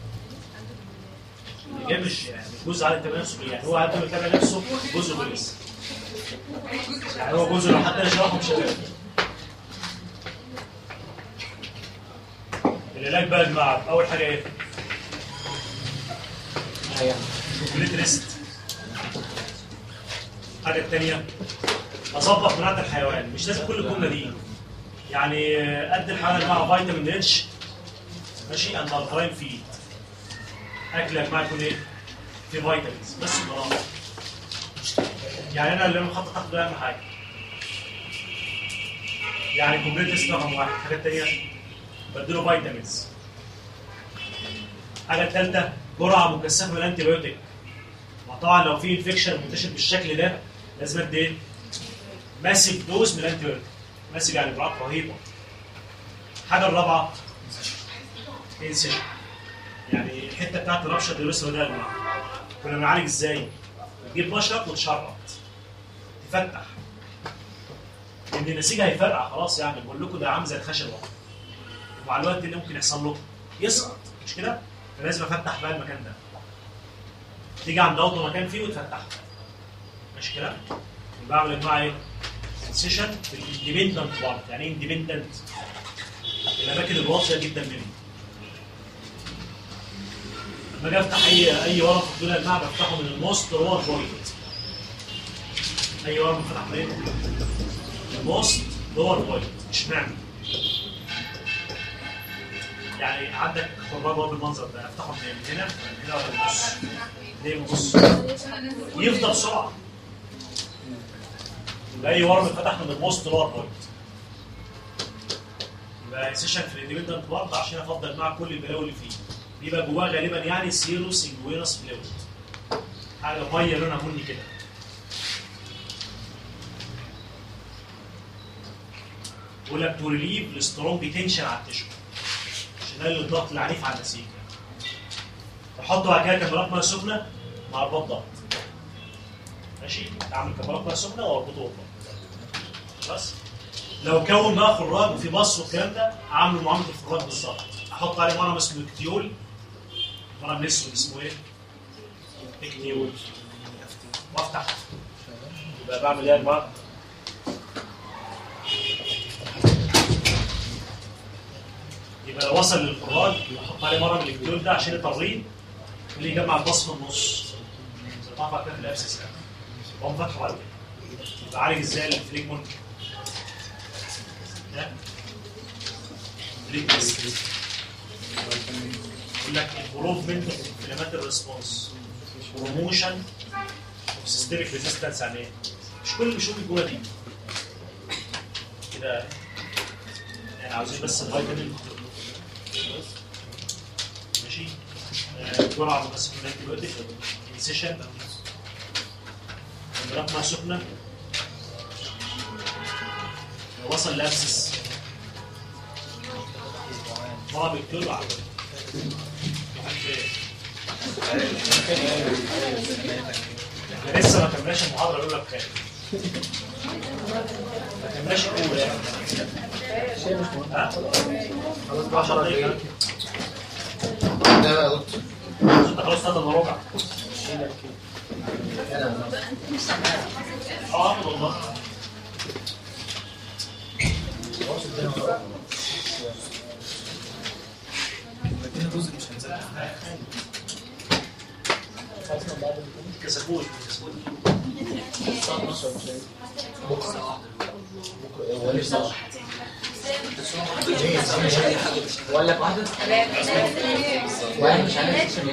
A: اللي جاي مش يعني جزء عدد يتابع نفسه يعني هو قد ما يتابع نفسه جزء بوليس يعني هو جزء لو حد انا شرحه مش هيفهم العلاج بقى يا جماعه اول حاجه ايه؟ كومبليت ريست الحاجه الثانيه اظبط مناعه الحيوان مش لازم كل الجمله دي يعني قد الحيوان مع فيتامين اتش ماشي اند الكلاين فيد اكل يا جماعه يكون ايه؟ في فيتامينز بس خلاص يعني انا اللي انا مخطط اخده ده اهم حاجه يعني كومبليت ريست رقم واحد الحاجه الثانيه بديله فيتامينز الحاجه الثالثه جرعه مكثفه من الانتي بايوتيك وطبعا لو في انفكشن منتشر بالشكل ده لازم ادي ايه؟ ماسك دوز من الانتي بايوتيك ماسك يعني جرعات رهيبه الحاجه الرابعه انسان يعني الحته بتاعت الربشه دي لسه ده يا جماعه كنا بنعالج ازاي؟ تجيب مشرط وتشرط تفتح لان النسيج هيفرقع خلاص يعني بقول لكم ده عامل زي الخشبه ومع الوقت اللي ممكن يحصل له يسقط مش كده؟ فلازم افتح بقى المكان ده تيجي عند اوضه مكان فيه وتفتحه ماشي كده؟ بعمل يا جماعه ايه؟ سيشن في الاندبندنت بارت يعني ايه اندبندنت؟ الاماكن الواطيه جدا منه لما اجي افتح اي اي ورم في الدنيا يا جماعه بفتحه من الموست لور بوينت اي ورم فتح من ايه؟ الموست لور بوينت اشمعنى؟ يعني عندك خراب هو بالمنظر ده افتحه من هنا من هنا ولا من النص؟ ليه من النص؟ يفضى بسرعه يبقى اي ورم اتفتح من الموست لور بوينت يبقى سيشن في الاندبندنت بارت عشان افضل مع كل البلاوي اللي فيه بيبقى جواه غالبا يعني سيرو سنجوينس فلويد حاجه ميه لونها بني كده بيقول لك تو ريليف السترونج تنشن على التشو عشان يقلل الضغط العنيف على النسيج تحط بعد كده كمرات ميه سخنه مع رباط ضغط ماشي اعمل كمرات ميه سخنه واربطه بضغط خلاص لو كون بقى خراج وفي بص والكلام ده اعمل معامله الخراج بالظبط احط عليه مرهم اسمه كتيول مرهم اسود اسمه ايه؟ اكتب وافتح يبقى بعمل ايه يا جماعه؟ يبقى لو وصل للخراج احط عليه مره من الكتول ده عشان يطريه اللي يجمع الباص في النص زي ما بعمل كده في الابسس يعني واقوم فاتحه على كده يبقى عالج ازاي الفليجمون ده فليجمون يقول لك improvement of inflammatory response promotion of systemic resistance يعني ايه؟ مش كل اللي بيشوف الجمله دي كده يعني عاوزين بس الفيتامين ماشي آه، جرعه بس في الانتي بايوتيك سيشن ميه سخنه لو وصل لابسس مرة بيكتب له عقل احنا لسه ما كملناش المحاضرة الأولى بكام ما كملناش الأولى يعني ها؟ خلاص 10 دقايق
D: ده بقى يا دكتور
A: انت خلاص 3 الا ربع اه أحمد والله كسكوت كسكوت
D: هو لسه
E: وقال لك واحدة؟ واحد مش عارف اسم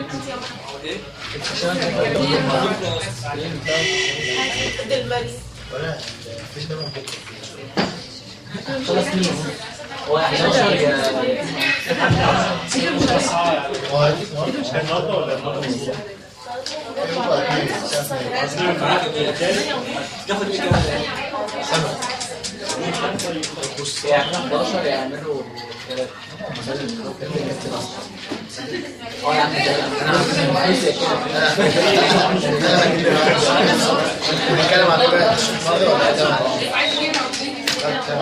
D: ولا مفيش ده من بكره
E: خلاص مين هو 11 يا
D: هو هيديك مرة
A: كان النهارده ولا النهارده مظبوط؟
D: هو اكيد سنة
A: قصدي معاك التاني
E: يعني 11 يعملوا ثلاثة اه يا عم ده انا عايز كده
D: بنتكلم عن ايه بقى؟ المرة ولا ده؟ لا بنتكلم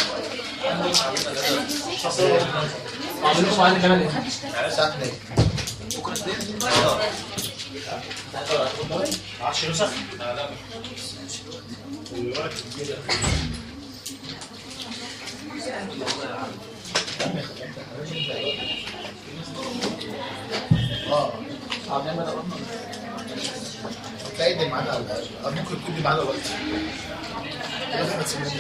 D: عن
E: اعمل لكم عندي كمان ايه؟
D: الساعة 2
A: ما عادش نسخ؟ دلوقتي
D: اه
E: عاملين انا
D: تلاقي دي معانا على الأقل. أو ممكن تكون دي معانا دلوقتي بس ما تسيبنيش.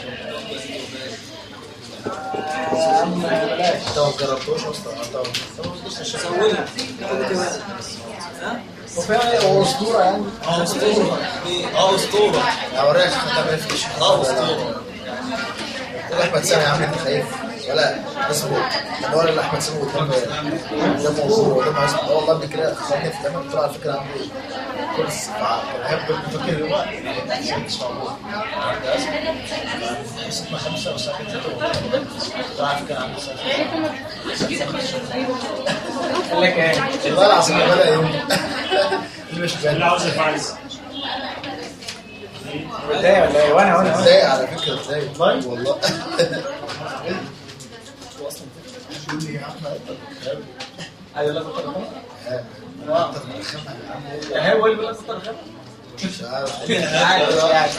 D: انت ما جربتوش اصلا انت وفعلا هو اسطوره يعني
F: اه اسطوره اه اسطوره
D: اوريك خدها في الفيش
F: اه اسطوره
D: احمد سامي يا عم انت خايف ولا اسمه الدور اللي احمد سامي قدام ده موضوع قدام عايز اه والله قبل كده خدني في لما طلع على فكره عنده كورس بحب بفكر الوقت مش موجود ستة خمسة وساعة طلع على فكره عنده
E: قال لك ايه؟
D: والله العظيم بدأ يوم اللي مش
A: اللي
D: فاهم
A: عاوز الفايز
E: متضايق ولا ايه؟ وانا وانا
D: ازاي على فكره ازاي والله والله يقول لي يا عم انت
E: ايوه لا بطل
D: انت بترخمها يا عم
E: هو اللي بيقول لك بطل
D: مش عارف
E: عادي يعني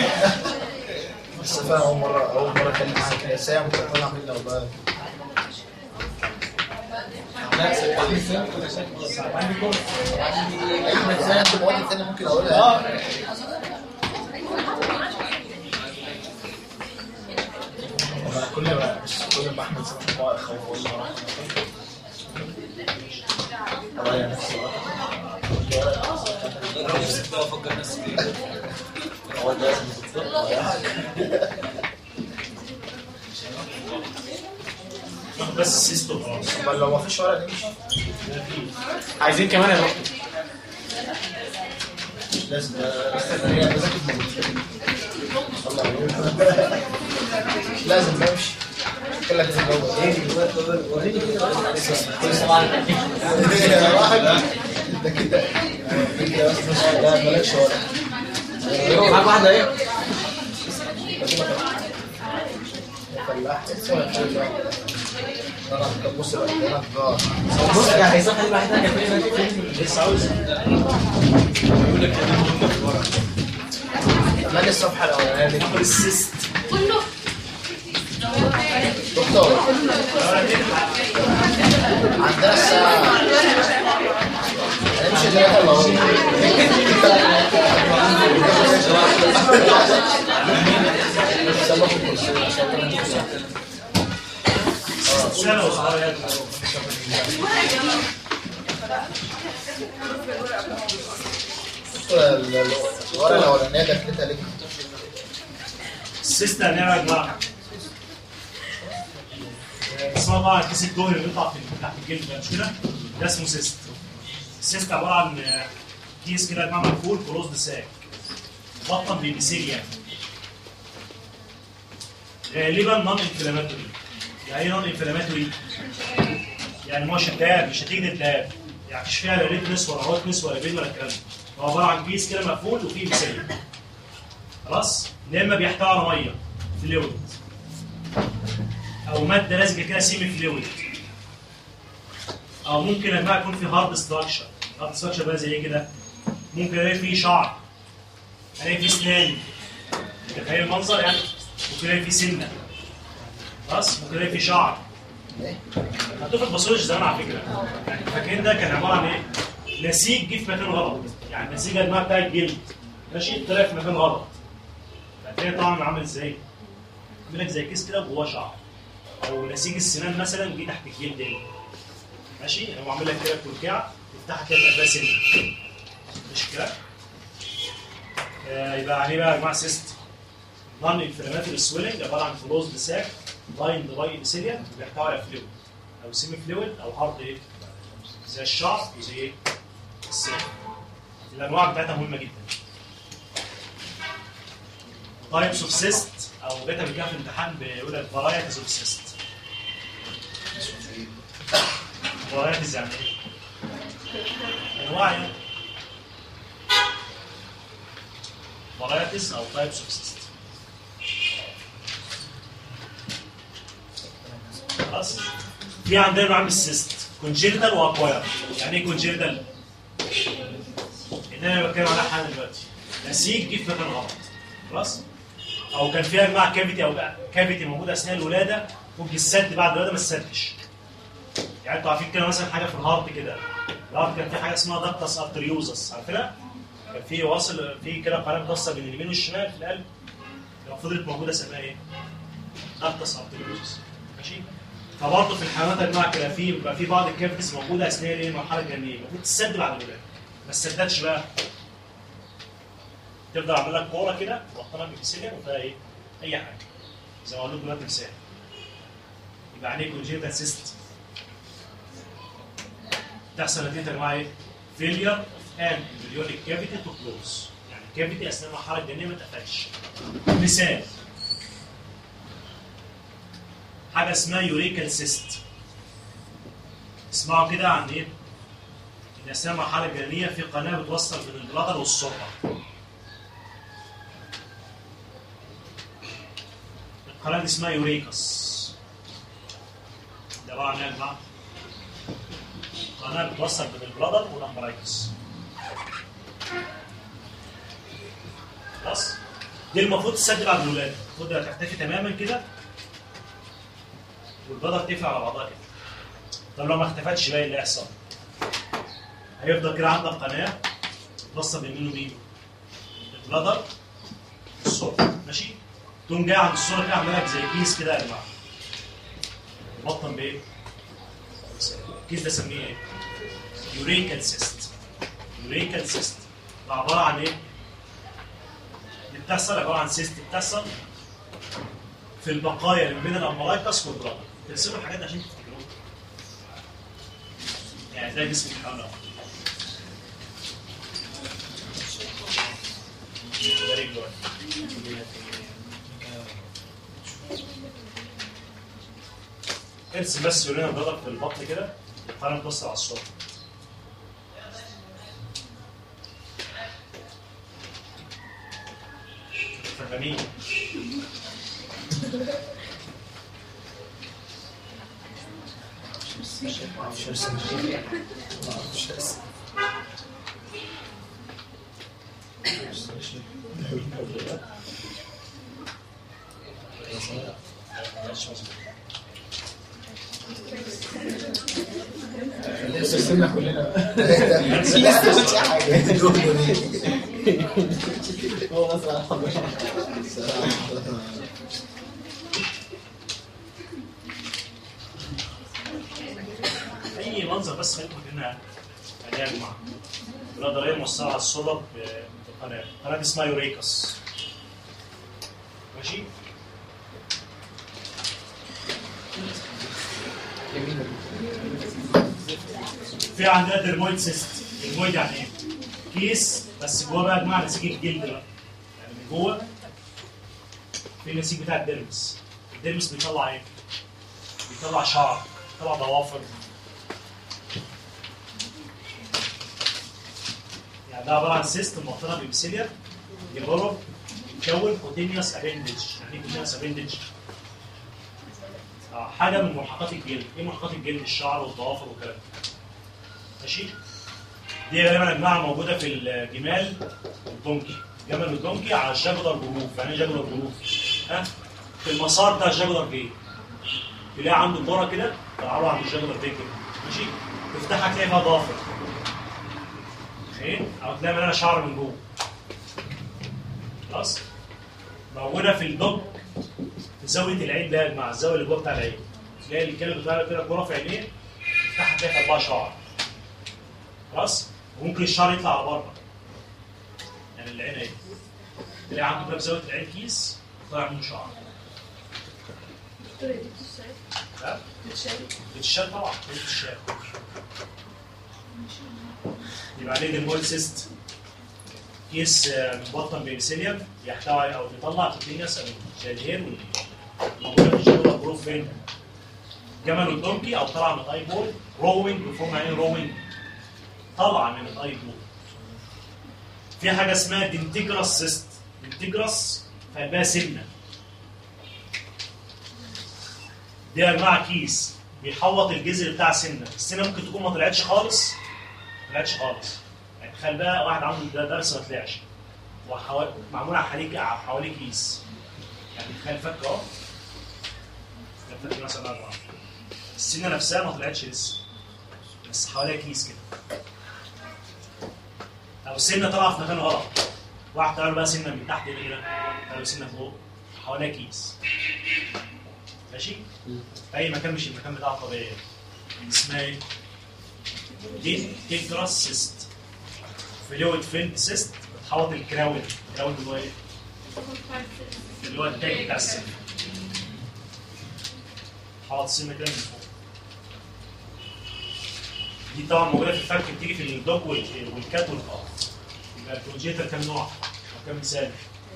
D: بس فعلا اول مره اول مره اتكلم معاك كده سام كنت طالع مني والله احمد سام انت مواد تاني ممكن اقولها أنا كل ما بس كل ما احمد سام ما اخوف اقول له راح رايح نفسي
F: انا نفسي بقى افكر نفسي فيه
D: هو ده
A: ناخد بس السيستو خلاص
D: امال لو ما فيش ورق نمشي
E: عايزين كمان يا دكتور
D: مش لازم ده هي بذاكر مش لازم بمشي كل لك
E: كل صباح
D: ده كده ده كده بس مش لا مالكش ورق
E: الخير معاك واحده ايه؟
D: فلاح اسمه انا كان بص بقى انا اه
E: بص يعني هي صح الوحيده كانت فين فين
A: لسه عاوز
F: يقول لك كده كنا في ورق
D: كمان الصفحه الاولانيه دي
A: ناخد السيست
B: كله
D: دكتور عندنا الساعه هنمشي ثلاثة ولا هو؟ سبب الكرسي عشان كده نمشي.
A: سنه وصغير
D: دكتور، ال- ال- الورقه الاولانيه دخلتها ليه؟
A: السيست هنعمل يا جماعه اسمها طبعا الكيس الدهني اللي بيطلع في تحت الجلد ده مش كده؟ ده اسمه سيست السيست عباره عن آه، كيس كده يا جماعه مقفول كلوزد ساك مبطن بميسيليا غالبا نون انفلاماتوري يعني ايه نون انفلاماتوري؟ يعني ما شتاب مش نتيجه التهاب يعني مش فيها لا ريدنس ولا هوتنس ولا بين ولا الكلام ده هو عباره عن كيس كده مقفول وفيه ميسيليا خلاص يا اما بيحتوي على ميه فلويد او ماده لزجه كده سيمي فلويد او ممكن يا جماعه يكون في هارد ستراكشر هارد ستراكشر بقى زي ايه كده ممكن الاقي فيه شعر الاقي فيه اسنان تخيل المنظر يعني ممكن الاقي فيه سنه خلاص ممكن الاقي فيه شعر
D: ايه؟
A: خدوه في الباثولوجي زمان على فكره يعني فاكرين ده كان عباره عن ايه؟ نسيج جه في مكان غلط يعني النسيج يا جماعه بتاع الجلد ماشي طلع في مكان غلط فهتلاقي طعم عامل ازاي؟ عامل لك زي كيس كده جواه شعر او نسيج السنان مثلا جه تحت الجلد هنا ماشي هو عامل لك كده كلكعه تفتحها كده تبقى سن مش كده؟ آه يبقى عليه بقى يا جماعه سيست نون انفلاماتوري سويلنج عباره عن كلوزد ساك لايند باي ابيثيليا بيحتوي على فلويد او سيمي فلويد او هارد ايه زي الشعر وزي ايه السن الانواع بتاعتها مهمه جدا تايبس اوف سيست او جت قبل كده في الامتحان بيقول لك فرايتيز اوف سيست فرايتيز يعني ايه؟ انواع يعني فرايتيز او تايبس اوف سيست خلاص في عندنا نوع من السيست كونجينيتال واكواير يعني ايه كونجينيتال؟ اللي انا بتكلم عليها حالا دلوقتي نسيج جه في مكان غلط خلاص او كان فيها مع كافيتي او كافيتي موجوده اثناء الولاده ممكن السد بعد الولاده ما تسدش يعني انتوا عارفين كده مثلا حاجه في الهارت كده الهارت كان في حاجه اسمها دكتس ارتريوزس عارفينها؟ كان في واصل في كده قناه متصله بين اليمين والشمال في القلب لو فضلت موجوده اسمها ايه؟ دكتس ارتريوزس ماشي؟ فبرضه في الحيوانات يا جماعه كده في بيبقى في بعض الكافيتيز موجوده اثناء الايه؟ المرحله الجنينيه المفروض تسد بعد الولاده ما تسددش بقى تفضل عامل لك كوره كده وطنها بكسيليا وفيها ايه؟ اي حاجه زي ما اقول لكم دلوقتي مثال يبقى عليه كونجيتال سيست تحصل نتيجه يا جماعه ايه؟ فيلير اوف ان امبريونيك كافيتي تو كلوز يعني الكافيتي اثناء المرحله الجنينيه ما اتقفلش مثال حاجه اسمها يوريكال سيست اسمعوا كده عن ايه؟ ان اثناء المرحله الجنينيه في قناه بتوصل بين البلادر والسرعه القناه دي اسمها يوريكس ده عباره عن ايه يا جماعه؟ قناه بتوصل بين البلادر والامبرايكس خلاص دي المفروض تسد بعد الولاده المفروض تختفي تماما كده والبلادر تقفل على بعضها كده طب لو ما اختفتش بقى إيه اللي هيحصل هيفضل كده عندك قناه توصل بين مين ومين البلادر والصوره ماشي تقوم جاي عند الصوره كده عامله لك زي كيس كده يا جماعه مبطن بايه؟ الكيس ده سميه ايه؟ يوريكال سيست يوريكال سيست ده عباره عن ايه؟ اللي بتحصل عباره عن سيست بتحصل في البقايا اللي بين الامبلايكس والبلادر ترسموا الحاجات دي عشان تفتكروها يعني ده جسم الحيوان اهو ده رجله اهي. ارسم بس يورينا البلدر في البطن كده القلم توصل على الصوره فاهمين
D: مش هرسم.
E: لسه رسمنا كلنا
D: لسه مش حاجه دول دول.
E: هو مثلا الحمد
A: اي منظر بس خليكم هنا يا جماعه القدريه موسعه على الصلب بقناه قناه اسمها يوريكس ماشي في عندنا درمويد سيست درمويد يعني ايه؟ كيس بس جوه بقى يا جماعه نسيج الجلد بقى يعني من جوه في النسيج بتاع الدرمس الدرمس بيطلع ايه؟ بيطلع شعر بيطلع ضوافر يعني ده عباره عن سيستم مغطاه بإبسيليا يجرب يتكون كوتينيوس ابندج يعني ايه كوتينيوس ابندج؟ آه حاجه من ملحقات الجلد ايه ملحقات الجلد الشعر والضوافر والكلام ده ماشي دي غالبا يا جماعه موجوده في الجمال والدونكي الجمل والدونكي على الجاجولار جروف يعني ايه جاجولار جروف؟ ها في المسار بتاع الجاجولار فين تلاقي عنده كوره كده تلعبها عند الجاجولار فين كده ماشي تفتحها تلاقي فيها ضافر ايه او تلاقي مليانه شعر من جوه خلاص موجوده في الدوج في زاويه العين ده يا جماعه الزاويه اللي جوه بتاع العين تلاقي الكلب بتاع كده كوره في عينيه تفتحها تلاقي فيها اربع شعر خلاص وممكن الشعر يطلع على بره يعني العين اهي تلاقي عنده كده في زاويه العين كيس طالع منه شعر
C: دكتور يا دكتور الشاي
A: ها
C: الشاي
A: بتشال طبعا بتشال يبقى عليه ديمول سيست كيس آه، مبطن بإبسيليوم يحتوي او بيطلع كوتينيوس او شادير موجوده في الشغل بروف فين؟ جمل الدونكي او طلع من الاي بول روينج بيفهم يعني روينج طلع من الاي بول في حاجه اسمها دنتجراس سيست دنتجراس في قلبها سنه دي يا جماعه كيس بيحوط الجذر بتاع سنه السنه ممكن تكون ما طلعتش خالص ما طلعتش خالص يعني تخيل بقى واحد عنده ده درس ما طلعش وحوا- معمول على حواليه حواليه كيس يعني تخيل فك اهو ده فك مثلا أربعة. السنه نفسها ما طلعتش لسه بس حواليها كيس كده او سنه طالعه في مكان غلط واحد طلع له بقى سنه من تحت هنا كده طلع له سنه فوق حواليها كيس ماشي في اي مكان مش المكان بتاعها الطبيعي اسمها ايه؟ دي تيجراس سيست فلويد فيلد سيست بتحوط الكراون الكراون اللي هو ايه؟ اللي هو التاج بتاع السن حوط السن كده من فوق دي طبعا موجوده في الفك بتيجي في الدوج وال- والكات والقاط يبقى البروجيتر كام نوع؟ او كام مثال؟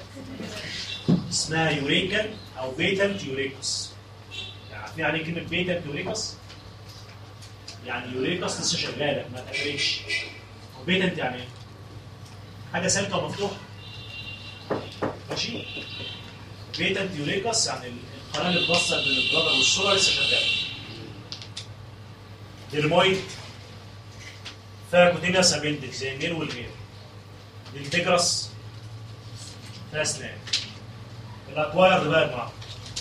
A: اسمها يوريكال او بيتنت يوريكوس يعني عارفين يعني ايه كلمه بيتنت يوريكوس؟ يعني يوريكوس لسه شغاله ما اتقفلتش وبيتنت يعني ايه؟ حاجه سالكه ومفتوحه ماشي؟ بيتنت يوريكوس يعني القناه اللي بتوصل بين البلادر والصوره لسه شغاله ديرمويد فيها كوتينيوس ابندكس زي النير والغير الانتجرس فيها اسنان الاكوايرد بقى يا جماعه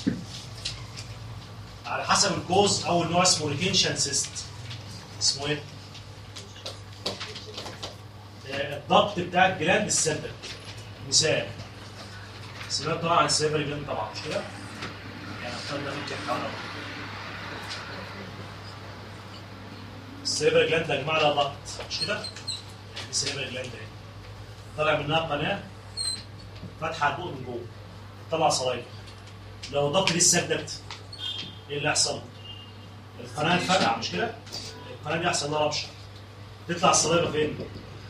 A: على حسب الكوز اول نوع اسمه ريتنشن سيست اسمه ايه؟ آه، الضغط بتاع الجلاند السبب مثال سمعت طبعا عن السيرفر جلاند طبعا مش كده؟ يعني اختار ده ممكن حاول السيرفر جلاند يا جماعه ده ضغط مش كده؟ السيرفر جلاند اهي طالع منها قناه فاتحه على البوق من جوه طلع صلايف لو الضغط دي اتسدت ايه اللي يحصل؟ القناه تفرقع مش كده؟ القناه دي يحصل لها ربشه تطلع الصلايفه فين؟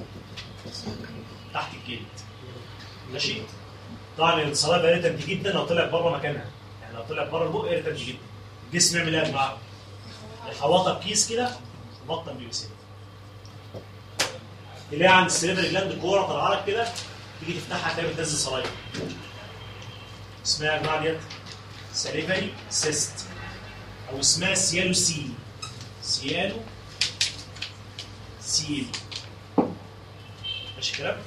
A: تحت الجلد ماشي؟ طبعا الصلايفه اريتنت جدا لو طلعت بره مكانها يعني لو طلعت بره البق اريتنت جدا الجسم يعمل ايه يا جماعه؟ يحوطها بكيس كده وبطن بيوسيل تلاقي عند السليفر جلاند كوره طالعه لك كده تيجي تفتحها تلاقي بتنزل صلايف اسمها يا جماعه ديت سليفري سيست او اسمها سيالوسين سيالو سيل ماشي كلام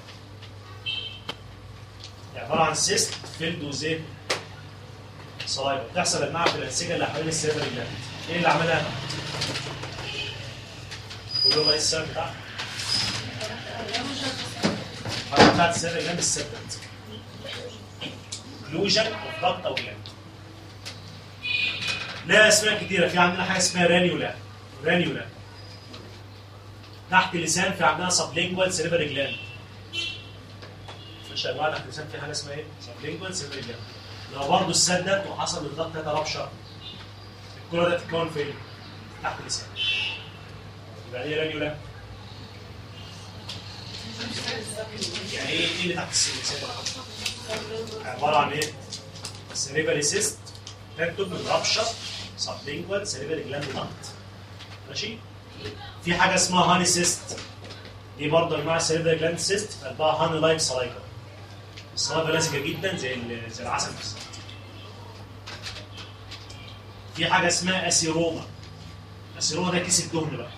A: عباره عن سيست فيلد وزيت صلايبه بتحصل المعه في الانسجه اللي حوالين السيرفر اللي ايه اللي عملها؟ قول لهم ايه السبب بتاعها؟ الحركه بتاعت السيرفر جنب السبت كلوجن اوف ضغط او جنب لها اسماء كتيره في عندنا حاجه اسمها رانيولا رانيولا تحت اللسان في عندنا سبلينجوال سيريبري جلاند مش انواع تحت اللسان في حاجه اسمها ايه؟ سبلينجوال سيريبري جلاند لو برضه السدت وحصل الضغط ده ربشه الكره ده تتكون فين؟ تحت اللسان يبقى ايه رانيولا؟ يعني ايه ايه اللي تحت اللسان؟ عباره عن ايه؟ سيريبري سيست تنتج من ربشه سبلينجوال سيريبري جلاند ضغط ماشي؟ في حاجه اسمها هاني سيست دي برضه انواع السيريبرال جلاند سيست في قلبها هاني لايك سلايكا السلايكا لزجه جدا زي ال- زي العسل بالظبط في حاجه اسمها اسيروما اسيروما ده كيس الدهن بقى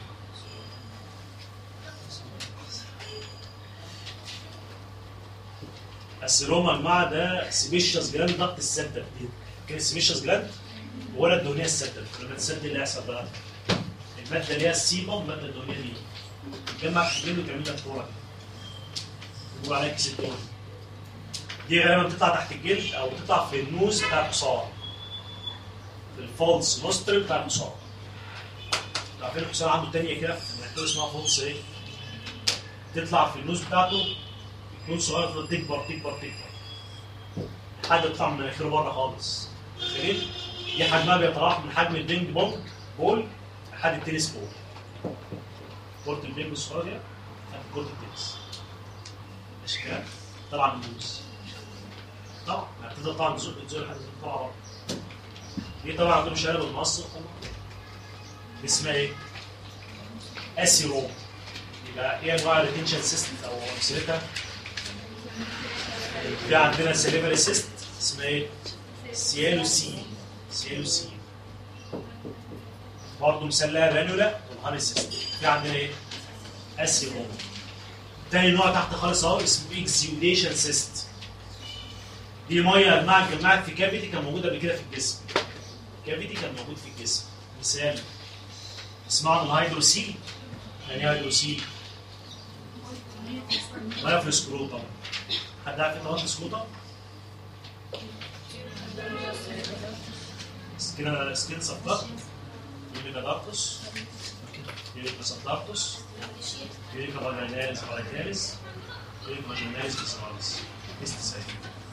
A: السيروما يا جماعه ده سبيشيوس جلاند ضغط السدد دي كان سبيشيوس جلاند ولا الدهنيه السدد لما تسدد اللي هيحصل بقى الماده اللي هي السيبم الماده الدهنيه دي تجمع في الجلد وتعمل لك كوره بيقولوا عليها كيس الدهن دي غالبا بتطلع تحت الجلد او بتطلع في النوز بتاع الحصان في الفولس نوسترل بتاع الحصان انتوا عارفين الحصان عنده تانية كده في مناخيره اسمها فولس ايه؟ تطلع في النوز بتاعته تكون صغيره تفضل تكبر تكبر تكبر لحد تطلع من مناخيره بره خالص متخيلين؟ دي حجمها بيتراوح من حجم البينج بونج بول لحد التنس بول كرة البينج الصغيرة دي لحد كرة التنس ماشي كده؟ طبعا النوز طبعا هتفضل طبعا تزق تزق لحد ما تطلع بره دي طبعا عندهم شهاده بالمصر دي اسمها ايه؟ اسيروم يبقى ايه انواع الريتنشن سيستم او امثلتها؟ في عندنا سيليفري سيست اسمها ايه؟ سيالو سي سيالو سي برضه مسلها رانولا والهاني سيست في عندنا ايه؟ اسيروم تاني نوع تحت خالص اهو اسمه اكزيوديشن سيست دي ميه يا جماعه اتجمعت في كافيتي كان موجود قبل كده في الجسم كافيتي كان موجود في الجسم مثال اسمعوا عن الهيدروسيل يعني ايه هيدروسيل؟ ميه في السكروتم حد عارف ايه مواد السكروتم؟ سكين سكين سبتاكت يوريكا دارتوس يوريكا سبتاكتوس يوريكا فاجيناليس فاجيناليس يوريكا فاجيناليس فيسراليس بيستسايد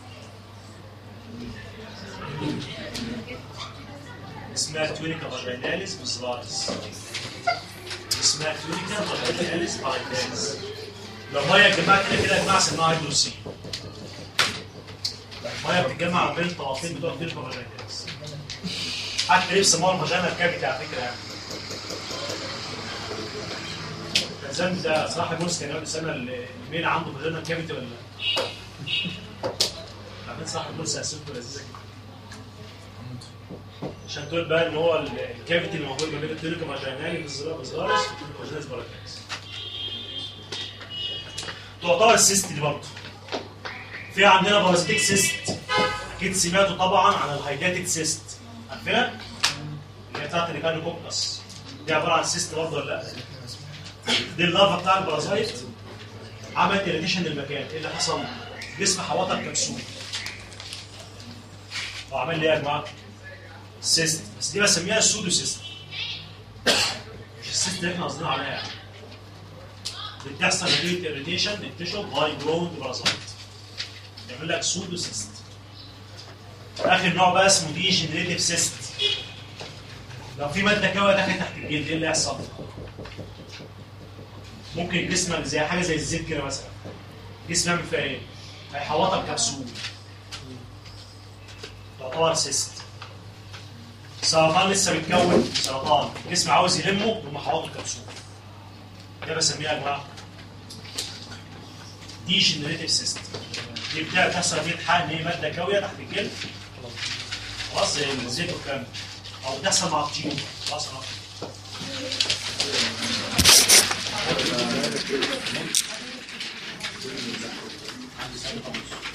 A: اسمها تونيكا فاجيناليس فيسراليس اسمها تونيكا فاجيناليس فاجيناليس لو ميه يا جماعه كده كده يا جماعه اسمها هيدروسين الميه بتتجمع بين الطرفين بتوع تونيكا فاجيناليس حتى ليه بيسموها الفاجينا الكافيتي على فكره يعني الزن ده صراحه جوز كان يقعد السنه الميل عنده فاجينا كافيتي ولا لا؟ عارفين صراحه جوز اسئلته لذيذه جدا عشان تقول بقى ان هو ال- الكافيتي اللي موجود ما بين التونيكا فاجينالي فيزارس والتونيكا فاجيناليس باراكاس تعتبر السيست دي برضه في عندنا بارازيتيك سيست اكيد سمعتوا طبعا عن الهايداتيك سيست عارفينها؟ اللي هي بتاعت الريكانوكوكس دي عباره عن سيست برضه ولا لا؟ دي اللارفا بتاع البارازايت عملت اريتيشن للمكان ايه اللي حصل؟ جسم حوطها بكبسول وعمل لي ايه يا جماعه؟ سيست بس دي بسميها السودو سيست مش السيست اللي احنا قصدنا عليها يعني دي بتحصل نتيجه اريتيشن للتيشو باي جروند بارازايت يعمل لك سودو سيست اخر نوع بقى اسمه دي جنريتيف سيست لو في ماده كويه دخلت تحت الجلد ايه اللي هيحصل؟ ممكن الجسم زي حاجه زي الزيت كده مثلا الجسم يعمل فيها ايه؟ هيحوطها بكبسول تعتبر سيست سرطان لسه بيتكون سرطان الجسم عاوز يلمه يقوم حواطه الكبسول ده بسميها يا جماعه دي جنريتيف سيست دي بتاع بتحصل نتيجه حاجه ان هي ماده كاويه تحت الجلد خلاص زي الزيت والكلام ده. او بتحصل مع الطيور خلاص خلاص
F: عندي سنة ونص